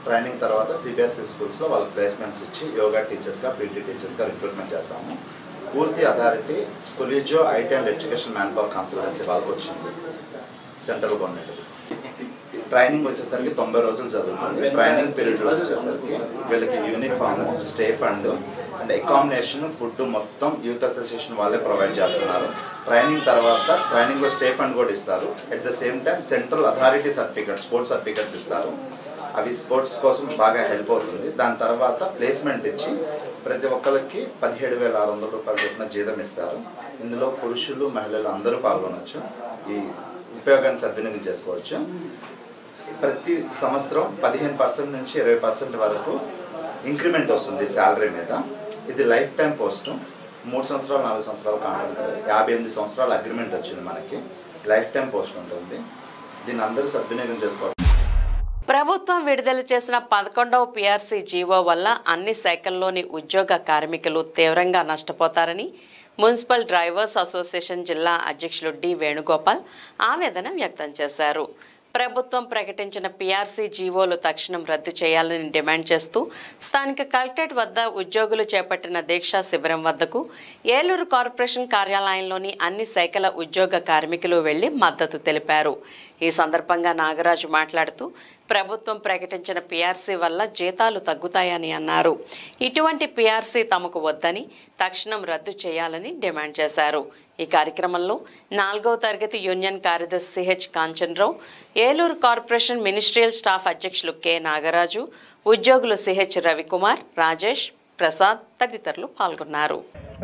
[SPEAKER 9] ట్రైనింగ్ తర్వాత సిబిఎస్ఈ స్కూల్స్లో వాళ్ళకి ప్లేస్మెంట్స్ ఇచ్చి యోగా టీచర్స్గా పీటీ టీచర్స్గా రిక్రూట్మెంట్ చేస్తాము పూర్తి అథారిటీ స్కూలిజో IT and education man power consultancy వాళ్ళకి వచ్చింది సెంట్రల్ గవర్నమెంట్ ట్రైనింగ్ వచ్చేసరికి తొంభై రోజులు జరుగుతుంది ట్రైనింగ్ పీరియడ్ వచ్చేసరికి వీళ్ళకి uniform stay fund and accommodation food మొత్తం యూత్ అసోసియేషన్ వాళ్ళే ప్రొవైడ్ చేస్తున్నారు ట్రైనింగ్ తర్వాత ట్రైనింగ్లో స్టే ఫండ్ కూడా ఇస్తారు at the same time central authority certificate sports certificates ఇస్తారు అవి స్పోర్ట్స్ కోసం బాగా హెల్ప్ అవుతుంది దాని తర్వాత ప్లేస్మెంట్ ఇచ్చి ప్రతి ఒక్కరికి పదిహేడు వేల ఆరు వందల రూపాయల చొప్పున జీతం ఇస్తారు ఇందులో పురుషులు మహిళలు అందరూ పాల్గొనవచ్చు ఈ ఉపయోగాన్ని సద్వినియోగం చేసుకోవచ్చు ప్రతి సంవత్సరం పదిహేను పర్సెంట్ నుంచి ఇరవై పర్సెంట్ వరకు ఇంక్రిమెంట్ వస్తుంది శాలరీ మీద ఇది లైఫ్ టైం పోస్ట్ మూడు సంవత్సరాలు నాలుగు సంవత్సరాలు కాంట్రాక్ట్ యాభై ఎనిమిది సంవత్సరాల అగ్రిమెంట్ వచ్చింది మనకి లైఫ్ టైం పోస్ట్ ఉంటుంది దీన్ని అందరూ సద్వినియోగం చేసుకోవాలి
[SPEAKER 1] ప్రభుత్వం విడుదల చేసిన పదకొండవ పిఆర్సీ జీవో వల్ల అన్ని శాఖల్లోని ఉద్యోగ కార్మికులు తీవ్రంగా నష్టపోతారని మున్సిపల్ డ్రైవర్స్ అసోసియేషన్ జిల్లా అధ్యక్షులు డి వేణుగోపాల్ ఆవేదన వ్యక్తం చేశారు ప్రభుత్వం ప్రకటించిన పీఆర్సీ జీవోలు తక్షణం రద్దు చేయాలని డిమాండ్ చేస్తూ స్థానిక కలెక్టరేట్ వద్ద ఉద్యోగులు చేపట్టిన దీక్షా శిబిరం వద్దకు ఏలూరు కార్పొరేషన్ కార్యాలయంలోని అన్ని శాఖల ఉద్యోగ కార్మికులు వెళ్లి మద్దతు తెలిపారు ఈ సందర్భంగా నాగరాజు మాట్లాడుతూ ప్రభుత్వం ప్రకటించిన పీఆర్సీ వల్ల జీతాలు తగ్గుతాయని అన్నారు ఇటువంటి పీఆర్సీ తమకు వద్దని తక్షణం రద్దు చేయాలని డిమాండ్ చేశారు ఈ కార్యక్రమంలో నాలుగవ తరగతి యూనియన్ కార్యదర్శి CH Kanchanrao Eluru corporation ministerial staff అధ్యక్షులు కె నాగరాజు ఉద్యోగులు సిహెచ్ రవికుమార్ రాజేష్ ప్రసాద్ తదితరులు పాల్గొన్నారు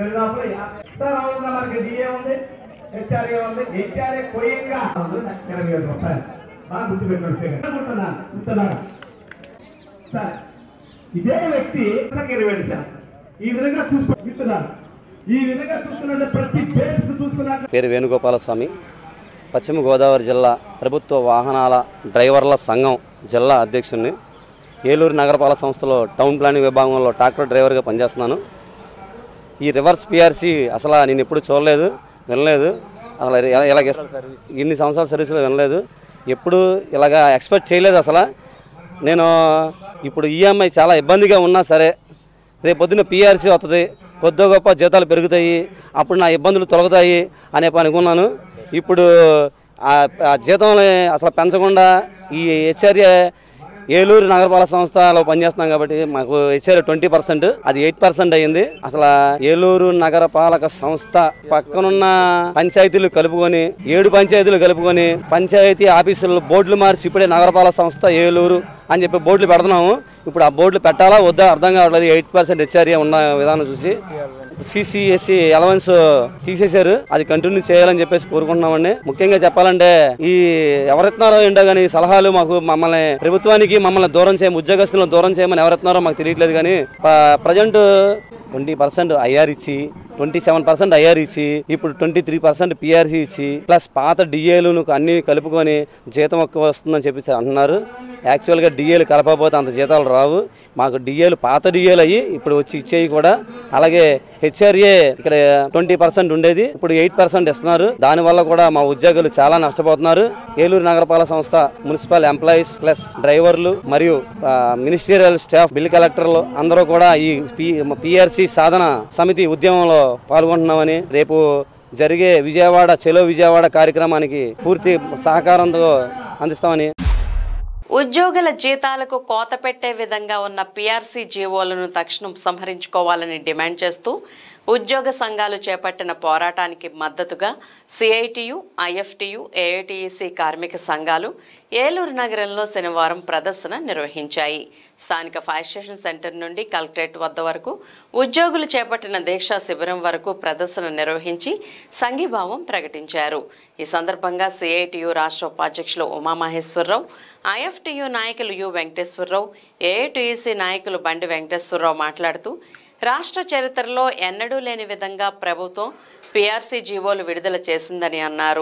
[SPEAKER 6] సార్ అవుతుందా మనకి డిఏ ఉంది హెచ్ఆర్ఏ ఉంది హెచ్ఆర్ఏ కొయ్యంగా ఇరవై వేల రూపాయలు బాగా గుర్తుపెట్టుకోండి అనుకుంటున్నా గుర్తున్నాను సార్ ఇదే వ్యక్తి సంఖ్య ఇరవై ఏడు శాతం ఈ విధంగా చూసుకో వింటున్నాను ఈ విధంగా చూస్తున్నట్టు ప్రతి బేస్ చూస్తున్నట్టు
[SPEAKER 10] పేరు వేణుగోపాల స్వామి పశ్చిమ గోదావరి జిల్లా ప్రభుత్వ వాహనాల డ్రైవర్ల సంఘం జిల్లా అధ్యక్షుడిని ఏలూరు నగరపాలక సంస్థలో టౌన్ ప్లానింగ్ విభాగంలో ట్రాక్టర్ డ్రైవర్గా పనిచేస్తున్నాను ఈ రివర్స్ పిఆర్సీ అసలు నేను ఎప్పుడు చూడలేదు వినలేదు అసలు ఇలా- ఇలాగ ఇన్ని సంవత్సరాల సర్వీసులో వినలేదు ఎప్పుడు ఇలాగ ఎక్స్పెక్ట్ చేయలేదు అసలు నేను ఇప్పుడు ఈఎంఐ చాలా ఇబ్బందిగా ఉన్నా సరే రేపు పొద్దున్న పిఆర్సీ వస్తుంది కొద్ది గొప్ప జీతాలు పెరుగుతాయి అప్పుడు నా ఇబ్బందులు తొలగుతాయి అనే పని అనుకున్నాను ఇప్పుడు ఆ- ఆ జీతం అసలు పెంచకుండా ఈ హెచ్ఆర్ఏ ఏలూరు నగరపాలక సంస్థలో పనిచేస్తున్నాం కాబట్టి మాకు హెచ్ఆర్ ట్వంటీ పర్సెంట్ అది ఎయిట్ పర్సెంట్ అయ్యింది అసలు ఏలూరు నగరపాలక సంస్థ పక్కనున్న పంచాయతీలు కలుపుకొని ఏడు పంచాయతీలు కలుపుకొని పంచాయతీ ఆఫీసుల్లో బోర్డులు మార్చి ఇప్పుడే నగరపాలక సంస్థ ఏలూరు అని చెప్పి బోర్డులు పెడుతున్నాము ఇప్పుడు ఆ బోర్డులు పెట్టాలా వద్దా అర్థం కావట్లేదు ఎయిట్ పర్సెంట్ హెచ్ఆర్ఏ ఉన్న విధానం చూసి సిసిఎస్సి అలవెన్స్ తీసేశారు అది కంటిన్యూ చేయాలని చెప్పేసి కోరుకుంటున్నామండి ముఖ్యంగా చెప్పాలంటే ఈ ఎవరెత్తున్నారో ఏంటో కానీ ఈ సలహాలు మాకు మమ్మల్ని ప్రభుత్వానికి మమ్మల్ని దూరం చేయ ఉద్యోగస్తులను దూరం చేయమని ఎవరెత్తున్నారో మాకు తెలియట్లేదు కానీ ప్రజెంట్ ట్వంటీ పర్సెంట్ ఐఆర్ ఇచ్చి ట్వంటీ సెవెన్ పర్సెంట్ ఐఆర్ ఇచ్చి ఇప్పుడు ట్వంటీ త్రీ పర్సెంట్ పిఆర్సీ ఇచ్చి ప్లస్ పాత డిఏలు అన్ని కలుపుకొని జీతం ఎక్కువ వస్తుందని చెప్పేసి అంటున్నారు యాక్చువల్గా డిఏలు కలపకపోతే అంత జీతాలు రావు మాకు డిఏలు పాత డిఏలు అయ్యి ఇప్పుడు వచ్చి ఇచ్చేవి కూడా అలాగే హెచ్ఆర్ఏ ఇక్కడ ట్వంటీ పర్సెంట్ ఉండేది ఇప్పుడు ఎయిట్ పర్సెంట్ ఇస్తున్నారు దానివల్ల కూడా మా ఉద్యోగులు చాలా నష్టపోతున్నారు ఏలూరు నగరపాలక సంస్థ మున్సిపల్ ఎంప్లాయీస్ ప్లస్ డ్రైవర్లు మరియు ఆ, మినిస్టీరియల్ స్టాఫ్ బిల్ కలెక్టర్లు అందరూ కూడా ఈ పిఆర్సి సాధన సమితి ఉద్యమంలో పాల్గొంటున్నామని రేపు జరిగే విజయవాడ చెలో విజయవాడ కార్యక్రమానికి పూర్తి సహకారంతో అందిస్తామని
[SPEAKER 1] ఉద్యోగుల జీతాలకు కోత పెట్టే విధంగా ఉన్న పీఆర్సీ జీవోలను తక్షణం సంహరించుకోవాలని డిమాండ్ చేస్తూ ఉద్యోగ సంఘాలు చేపట్టిన పోరాటానికి మద్దతుగా సిఐటియు ఐఎఫ్టియు ఏఐటిఈసి కార్మిక సంఘాలు ఏలూరు నగరంలో శనివారం ప్రదర్శన నిర్వహించాయి స్థానిక ఫైర్ స్టేషన్ సెంటర్ నుండి కలెక్టరేట్ వద్ద వరకు ఉద్యోగులు చేపట్టిన దీక్షా శిబిరం వరకు ప్రదర్శన నిర్వహించి సంఘీభావం ప్రకటించారు ఈ సందర్భంగా సిఐటియు రాష్ట్ర ఉపాధ్యక్షులు ఉమామహేశ్వరరావు ఐఎఫ్టియు నాయకులు యు వెంకటేశ్వరరావు ఏఐటిఈసి నాయకులు బండి వెంకటేశ్వరరావు మాట్లాడుతూ రాష్ట్ర చరిత్రలో ఎన్నడూ లేని విధంగా ప్రభుత్వం పీఆర్సీ జీవోలు విడుదల చేసిందని అన్నారు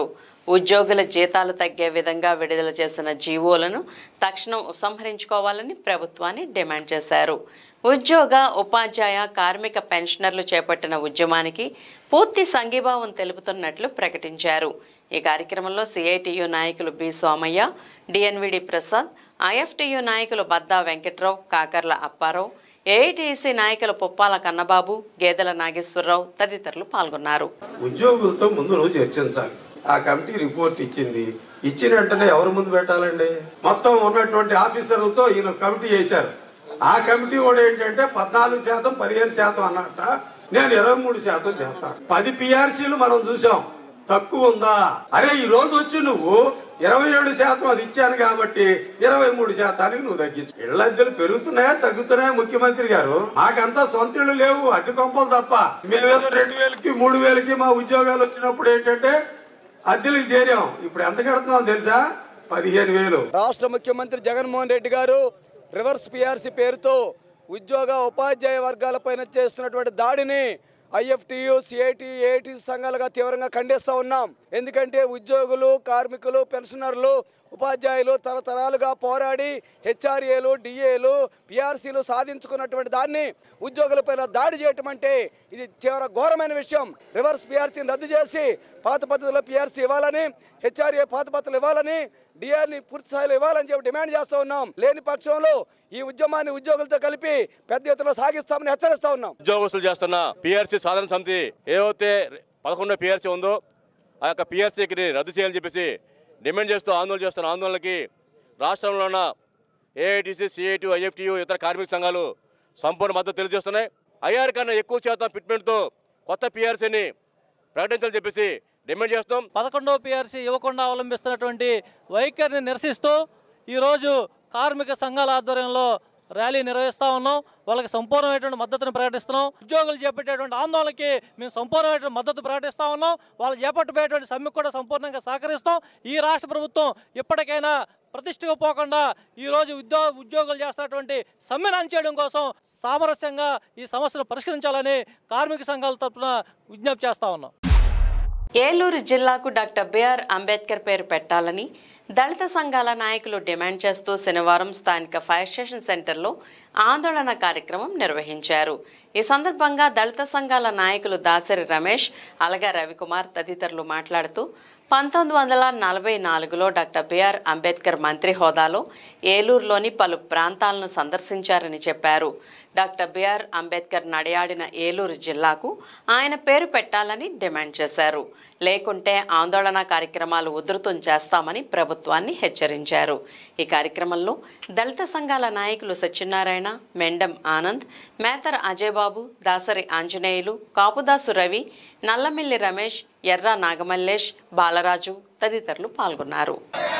[SPEAKER 1] ఉద్యోగుల జీతాలు తగ్గే విధంగా విడుదల చేసిన జీవోలను తక్షణం ఉపసంహరించుకోవాలని ప్రభుత్వాన్ని డిమాండ్ చేశారు ఉద్యోగ ఉపాధ్యాయ కార్మిక పెన్షనర్లు చేపట్టిన ఉద్యమానికి పూర్తి సంఘీభావం తెలుపుతున్నట్లు ప్రకటించారు ఈ కార్యక్రమంలో సిఐటియు నాయకులు B Somaiah DNVD Prasad IFTU నాయకులు బద్దా వెంకట్రావు కాకర్ల అప్పారావు ఏఐటిసి నాయకులు పుప్పాల కన్నబాబు గేదెల నాగేశ్వరరావు తదితరులు పాల్గొన్నారు
[SPEAKER 11] ఉద్యోగులతో ముందు నువ్వు చర్చించాలి ఆ కమిటీ రిపోర్ట్ ఇచ్చింది ఇచ్చిన వెంటనే ఎవరు ముందు పెట్టాలండి మొత్తం ఉన్నటువంటి ఆఫీసర్లతో ఈయన కమిటీ వేశారు ఆ కమిటీ కూడా ఏంటంటే పద్నాలుగు శాతం పదిహేను శాతం అన్నట్ట నేను ఇరవై మూడు శాతం చేస్తాను పది పిఆర్సీలు మనం చూసాం తక్కువ ఉందా అరే ఈ రోజు వచ్చి నువ్వు ఇరవై ఏడు శాతం అది ఇచ్చాను కాబట్టి ఇరవై మూడు శాతానికి నువ్వు తగ్గించు ఇళ్ల అద్దెలు పెరుగుతున్నాయా తగ్గుతున్నాయా ముఖ్యమంత్రి గారు మాకంతా సొంత ఇళ్ళు లేవు అద్దె కొంపలు తప్ప మేమేదో రెండు వేలకి మూడు వేలకి మా ఉద్యోగాలు వచ్చినప్పుడు ఏంటంటే అద్దెలకు చేరాం ఇప్పుడు ఎంత కడుతున్నాం తెలుసా పదిహేను వేలు
[SPEAKER 12] రాష్ట్ర ముఖ్యమంత్రి జగన్మోహన్ రెడ్డి గారు రివర్స్ పిఆర్సీ పేరుతో ఉద్యోగ ఉపాధ్యాయ వర్గాలపైన చేస్తున్నటువంటి దాడిని ఐఎఫ్టియు సిఐటి ఏఐటి సంఘాలుగా తీవ్రంగా ఖండిస్తూ ఉన్నాం ఎందుకంటే ఉద్యోగులు కార్మికులు పెన్షనర్లు ఉపాధ్యాయులు తరతరాలుగా పోరాడి హెచ్ఆర్ఏలు డిఏలు పిఆర్సీలు సాధించుకున్నటువంటి దాన్ని ఉద్యోగులపైన దాడి చేయటం అంటే ఇది తీవ్ర ఘోరమైన విషయం రివర్స్ పిఆర్సీని రద్దు చేసి పాత పద్ధతిలో పిఆర్సీ ఇవ్వాలని హెచ్ఆర్ఏ పాత పద్ధతులు ఇవ్వాలని డిఆర్ని పూర్తి స్థాయిలో ఇవ్వాలని చెప్పి డిమాండ్ చేస్తూ ఉన్నాం లేని పక్షంలో ఈ ఉద్యమాన్ని ఉద్యోగులతో కలిపి పెద్ద ఎత్తున సాగిస్తామని హెచ్చరిస్తా ఉన్నాం
[SPEAKER 13] ఉద్యోగస్తులు చేస్తున్న పిఆర్సీ సాధన సమితి ఏవైతే పదకొండో పిఆర్సీ ఉందో ఆ యొక్క పిఆర్సీకి రద్దు చేయాలని చెప్పేసి డిమాండ్ చేస్తూ ఆందోళన చేస్తున్న ఆందోళనకి రాష్ట్రంలో ఉన్న ఏఐటీసీ సిఐటి ఐఎఫ్టియు ఇతర కార్మిక సంఘాలు సంపూర్ణ మద్దతు తెలియజేస్తున్నాయి ఐఆర్ కన్నా ఎక్కువ శాతం ఫిట్మెంట్తో కొత్త పిఆర్సీని ప్రకటించాలని చెప్పేసి డిమాండ్ చేస్తాం
[SPEAKER 24] పదకొండవ పిఆర్సీ ఇవ్వకుండా అవలంబిస్తున్నటువంటి వైఖరిని నిరసిస్తూ ఈరోజు కార్మిక సంఘాల ఆధ్వర్యంలో ర్యాలీ నిర్వహిస్తూ ఉన్నాం వాళ్ళకి సంపూర్ణమైనటువంటి మద్దతును ప్రకటిస్తున్నాం ఉద్యోగులు చేపట్టేటువంటి ఆందోళనకి మేము సంపూర్ణమైనటువంటి మద్దతు ప్రకటిస్తూ ఉన్నాం వాళ్ళు చేపట్టబోయేటువంటి సమ్మెకు కూడా సంపూర్ణంగా సహకరిస్తాం ఈ రాష్ట్ర ప్రభుత్వం ఇప్పటికైనా ప్రతిష్టగా పోకుండా ఈరోజు ఉద్యో ఉద్యోగులు చేస్తున్నటువంటి సమ్మెను అంచేయడం కోసం సామరస్యంగా ఈ సమస్యను పరిష్కరించాలని కార్మిక సంఘాల తరఫున విజ్ఞప్తి చేస్తా ఉన్నాం
[SPEAKER 1] ఏలూరు జిల్లాకు డాక్టర్ బిఆర్ అంబేద్కర్ పేరు పెట్టాలని దళిత సంఘాల నాయకులు డిమాండ్ చేస్తూ శనివారం స్థానిక ఫైర్ స్టేషన్ సెంటర్లో ఆందోళన కార్యక్రమం నిర్వహించారు ఈ సందర్భంగా దళిత సంఘాల నాయకులు దాసరి రమేష్ అలగా రవికుమార్ తదితరులు మాట్లాడుతూ పంతొమ్మిది వందల నలభై నాలుగులో డాక్టర్ బిఆర్ అంబేద్కర్ మంత్రి హోదాలో ఏలూరులోని పలు ప్రాంతాలను సందర్శించారని చెప్పారు డాక్టర్ బిఆర్ అంబేద్కర్ నడయాడిన ఏలూరు జిల్లాకు ఆయన పేరు పెట్టాలని డిమాండ్ చేశారు లేకుంటే ఆందోళన కార్యక్రమాలు ఉధృతం చేస్తామని ప్రభుత్వాన్ని హెచ్చరించారు ఈ కార్యక్రమంలో దళిత సంఘాల నాయకులు సత్యనారాయణ మెండం ఆనంద్ మేతర అజయబాబు దాసరి ఆంజనేయులు కాపుదాసు రవి నల్లమిల్లి రమేష్ ఎర్ర నాగమల్లేష్ బాలరాజు తదితరులు పాల్గొన్నారు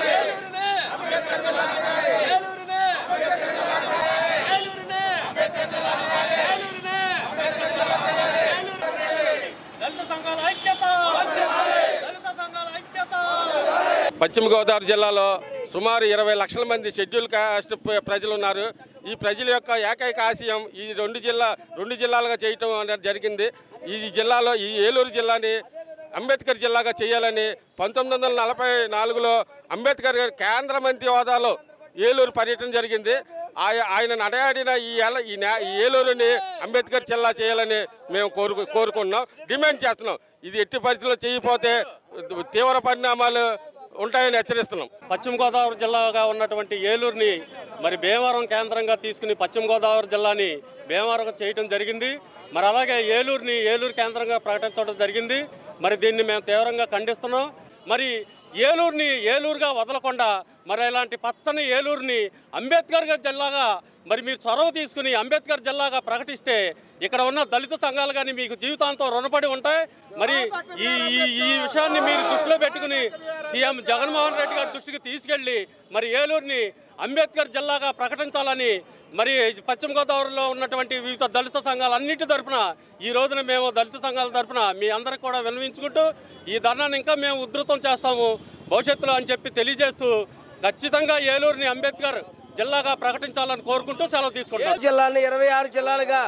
[SPEAKER 25] పశ్చిమ గోదావరి జిల్లాలో సుమారు ఇరవై లక్షల మంది షెడ్యూల్ కాస్ట్ ప్ర- ప్రజలు ఉన్నారు ఈ ప్రజల యొక్క ఏకైక ఆశయం ఈ రెండు జిల్లా రెండు జిల్లాలుగా చేయటం అనేది జరిగింది ఈ జిల్లాలో ఈ ఏలూరు జిల్లాని అంబేద్కర్ జిల్లాగా చేయాలని పంతొమ్మిది వందల నలభై నాలుగులో అంబేద్కర్ గారు కేంద్ర మంత్రి హోదాలో ఏలూరు పర్యటన జరిగింది ఆయ- ఆయన నడయాడిన ఈ ఏల- ఈ నే- ఈ ఏలూరుని అంబేద్కర్ జిల్లా చేయాలని మేము కోరుకు కోరుకుంటున్నాం డిమాండ్ చేస్తున్నాం ఇది ఎట్టి పరిస్థితుల్లో చేయకపోతే తీవ్ర పరిణామాలు ఉంటాయని హెచ్చరిస్తున్నాం
[SPEAKER 26] పశ్చిమ గోదావరి జిల్లాగా ఉన్నటువంటి ఏలూరుని మరి భీమవరం కేంద్రంగా తీసుకుని పశ్చిమ గోదావరి జిల్లాని భీమవరం చేయటం జరిగింది మరి అలాగే ఏలూరుని ఏలూరు కేంద్రంగా ప్రకటించడం జరిగింది మరి దీన్ని మేము తీవ్రంగా ఖండిస్తున్నాం మరి ఏలూరుని ఏలూరుగా వదలకుండా మరి ఇలాంటి పచ్చని ఏలూరుని అంబేద్కర్ గారి జిల్లాగా మరి మీరు చొరవ తీసుకుని అంబేద్కర్ జిల్లాగా ప్రకటిస్తే ఇక్కడ ఉన్న దళిత సంఘాలు కానీ మీకు జీవితాంతం రుణపడి ఉంటాయి మరి ఈ ఈ ఈ విషయాన్ని మీరు దృష్టిలో పెట్టుకుని సీఎం జగన్మోహన్ రెడ్డి గారి దృష్టికి తీసుకెళ్లి మరి ఏలూరుని అంబేద్కర్ జిల్లాగా ప్రకటించాలని మరి పశ్చిమ గోదావరిలో ఉన్నటువంటి వివిధ దళిత సంఘాలన్నిటి తరపున ఈ రోజున మేము దళిత సంఘాల తరపున మీ అందరికి కూడా విన్నవించుకుంటూ ఈ ధర్నాన్ని ఇంకా మేము ఉధృతం చేస్తాము భవిష్యత్తులో అని చెప్పి తెలియజేస్తూ ఖచ్చితంగా ఏలూరుని అంబేద్కర్ జిల్లాగా ప్రకటించాలని కోరుకుంటూ సెలవు తీసుకుంటాం
[SPEAKER 27] జిల్లాని ఇరవై ఆరు జిల్లాలుగా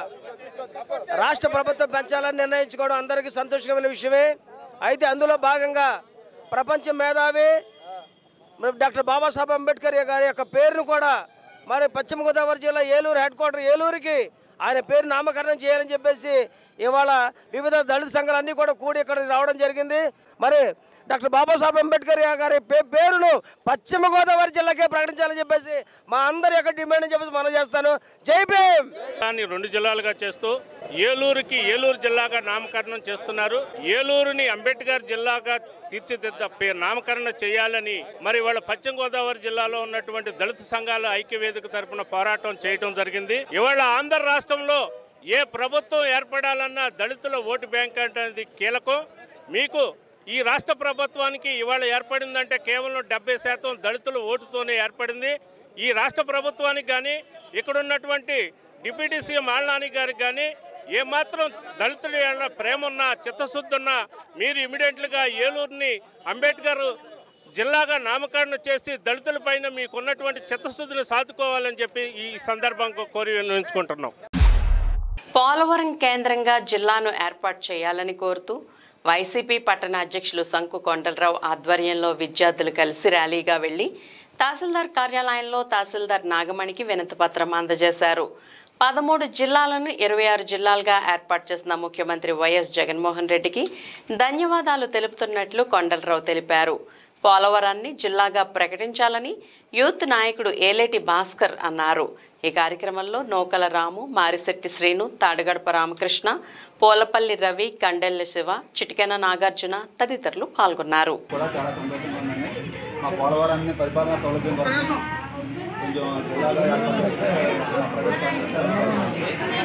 [SPEAKER 27] రాష్ట్ర ప్రభుత్వం పెంచాలని నిర్ణయించుకోవడం అందరికీ సంతోషకరమైన విషయమే అయితే అందులో భాగంగా
[SPEAKER 14] ప్రపంచ మేధావి మరి డాక్టర్ బాబాసాహెబ్ అంబేద్కర్ గారి యొక్క పేరును కూడా మరి పశ్చిమ గోదావరి జిల్లా ఏలూరు హెడ్ క్వార్టర్ ఏలూరుకి ఆయన పేరు నామకరణం చేయాలని చెప్పేసి ఇవాళ వివిధ దళిత సంఘాలన్నీ కూడా కూడి ఇక్కడ రావడం జరిగింది మరి డాక్టర్ బాబాసాహెబ్ అంబేద్కర్ గారి పే- పేరును పశ్చిమ గోదావరి జిల్లాకే ప్రకటించాలని చెప్పేసి మా అందరి యొక్క డిమాండ్ అని చెప్పేసి మనం చేస్తాను జై భీమ్
[SPEAKER 15] దాన్ని రెండు జిల్లాలుగా చేస్తూ ఏలూరుకి ఏలూరు జిల్లాగా నామకరణం చేస్తున్నారు ఏలూరుని అంబేద్కర్ జిల్లాగా తీర్చిదిద్ద పే- నామకరణ చేయాలని మరి వాళ్ళ పశ్చిమ గోదావరి జిల్లాలో ఉన్నటువంటి దళిత సంఘాల ఐక్యవేదిక తరపున పోరాటం చేయడం జరిగింది ఇవాళ ఆంధ్ర రాష్ట్రంలో ఏ ప్రభుత్వం ఏర్పడాలన్నా దళితుల ఓటు బ్యాంక్ అనేది కీలకం మీకు ఈ రాష్ట్ర ప్రభుత్వానికి ఇవాళ ఏర్పడిందంటే కేవలం డెబ్బై శాతం దళితుల ఓటుతోనే ఏర్పడింది ఈ రాష్ట్ర ప్రభుత్వానికి కానీ ఇక్కడ ఉన్నటువంటి డిప్యూటీ సీఎం ఆళ్ళనాని గారికి కానీ ఏమాత్రం దళితుల ఏళ్ళ ప్రేమ ఉన్నా చిత్తశుద్ధి ఉన్నా మీరు ఇమీడియట్లుగా ఏలూరుని అంబేద్కర్ జిల్లాగా నామకరణ చేసి దళితుల పైన మీకున్నటువంటి చిత్తశుద్ధిని సాధుకోవాలని చెప్పి ఈ సందర్భంగా కోరి వినియోగించుకుంటున్నాం
[SPEAKER 1] పోలవరం కేంద్రంగా జిల్లాను ఏర్పాటు చేయాలని కోరుతూ వైసీపీ పట్టణ అధ్యక్షులు సంకు కొండలరావు ఆధ్వర్యంలో విద్యార్థులు కలిసి ర్యాలీగా వెళ్లి తహసీల్దార్ కార్యాలయంలో తహసీల్దార్ నాగమణికి వినతిపత్రం అందజేశారు పదమూడు జిల్లాలను ఇరవై ఆరు జిల్లాలుగా ఏర్పాటు చేసిన ముఖ్యమంత్రి వైఎస్ జగన్మోహన్ రెడ్డికి ధన్యవాదాలు తెలుపుతున్నట్లు కొండలరావు తెలిపారు పోలవరాన్ని జిల్లాగా ప్రకటించాలని యూత్ నాయకుడు ఏలేటి భాస్కర్ అన్నారు ఈ కార్యక్రమంలో నూకల రాము మారిశెట్టి శ్రీను తాడగడప రామకృష్ణ పోలపల్లి రవి కండెల్లి శివ చిటికెన నాగార్జున తదితరులు పాల్గొన్నారు
[SPEAKER 18] కూడా చాలా సంతోషంగా ఉందండి మా పోలవరాన్ని పరిపాలన సౌలభ్యం కోసం కొంచెం జిల్లాలో ఏర్పాటు చేస్తే మా ప్రభుత్వానికి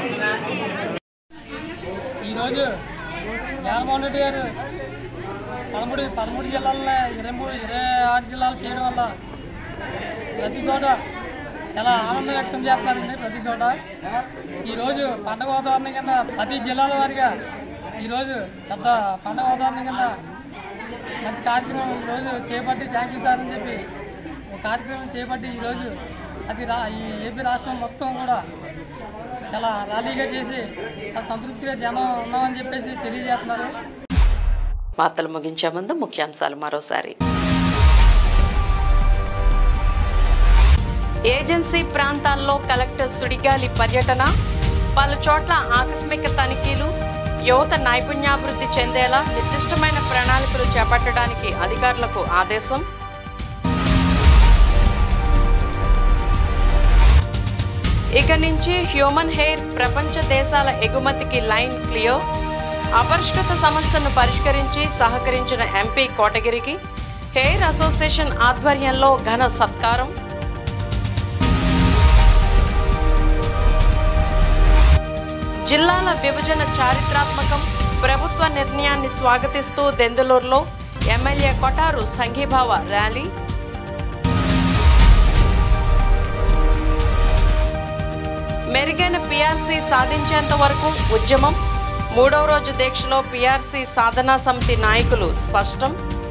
[SPEAKER 24] ఈరోజు జగన్మోహన్ రెడ్డి గారు పదమూడు పదమూడు జిల్లాల్లో ఇరవై మూడు ఇరవై ఆరు జిల్లాలు చేయడం వల్ల ప్రతి చోట చాలా ఆనందం వ్యక్తం చేస్తున్నారండి ప్రతి చోట ఈరోజు పండగ వాతావరణం కింద ప్రతి జిల్లాల వారిగా ఈరోజు పెద్ద పండగ వాతావరణం కింద మంచి కార్యక్రమం ఈరోజు చేపట్టి థ్యాంక్ యూ సార్ అని చెప్పి ఒక కార్యక్రమం చేపట్టి ఈరోజు అది రా ఈ ఏపీ రాష్ట్రం మొత్తం కూడా చాలా ర్యాలీగా చేసి చాలా సంతృప్తిగా జనం ఉన్నామని చెప్పేసి తెలియజేస్తున్నారు
[SPEAKER 1] వార్తలు ముగించే ముందు ముఖ్యాంశాలు మరోసారి ఏజెన్సీ ప్రాంతాల్లో కలెక్టర్ సుడిగాలి పర్యటన పలు చోట్ల ఆకస్మిక తనిఖీలు యువత నైపుణ్యాభివృద్ధి చెందేలా నిర్దిష్టమైన ప్రణాళికలు చేపట్టడానికి అధికారులకు ఆదేశం ఇక నుంచి హ్యూమన్ హెయిర్ ప్రపంచ దేశాల ఎగుమతికి లైన్ క్లియర్ అపరిష్కృత సమస్యను పరిష్కరించి సహకరించిన ఎంపీ కోటగిరికి హెయిర్ అసోసియేషన్ ఆధ్వర్యంలో ఘన సత్కారం జిల్లాల విభజన చారిత్రాత్మకం ప్రభుత్వ నిర్ణయాన్ని స్వాగతిస్తూ దెందులూరులో ఎమ్మెల్యే కొటారు సంఘీభావ ర్యాలీ మెరుగైన పీఆర్సీ సాధించేంత వరకు ఉద్యమం మూడవ రోజు దీక్షలో పీఆర్సీ సాధనా సమితి నాయకులు స్పష్టం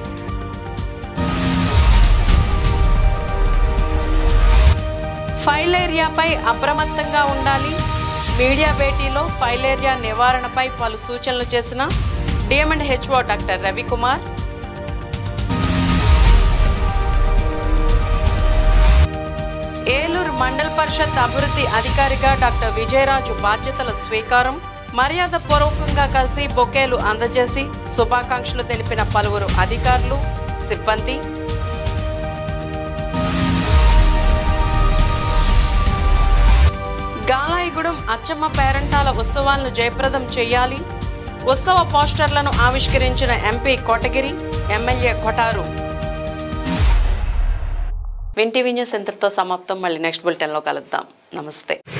[SPEAKER 1] ఫైలేరియాపై అప్రమత్తంగా ఉండాలి మీడియా భేటీలో ఫైలేరియా నివారణపై పలు సూచనలు చేసిన డిఎండ్ హెచ్ఓ డాక్టర్ రవికుమార్ ఏలూరు మండల పరిషత్ అభివృద్ధి అధికారిగా డాక్టర్ విజయరాజు బాధ్యతల స్వీకారం మర్యాద పూర్వకంగా కలిసి బొకేలు అందజేసి శుభాకాంక్షలు తెలిపిన పలువురు అధికారులు సిబ్బంది గాలాయిగూడెం అచ్చమ్మ పేరంటాల ఉత్సవాలను జయప్రదం చేయాలి ఉత్సవ పోస్టర్లను ఆవిష్కరించిన MP Kotagiri MLA Kotaru win TV news ఇంతటితో సమాప్తం మళ్ళీ నెక్స్ట్ బులెటిన్లో కలుద్దాం నమస్తే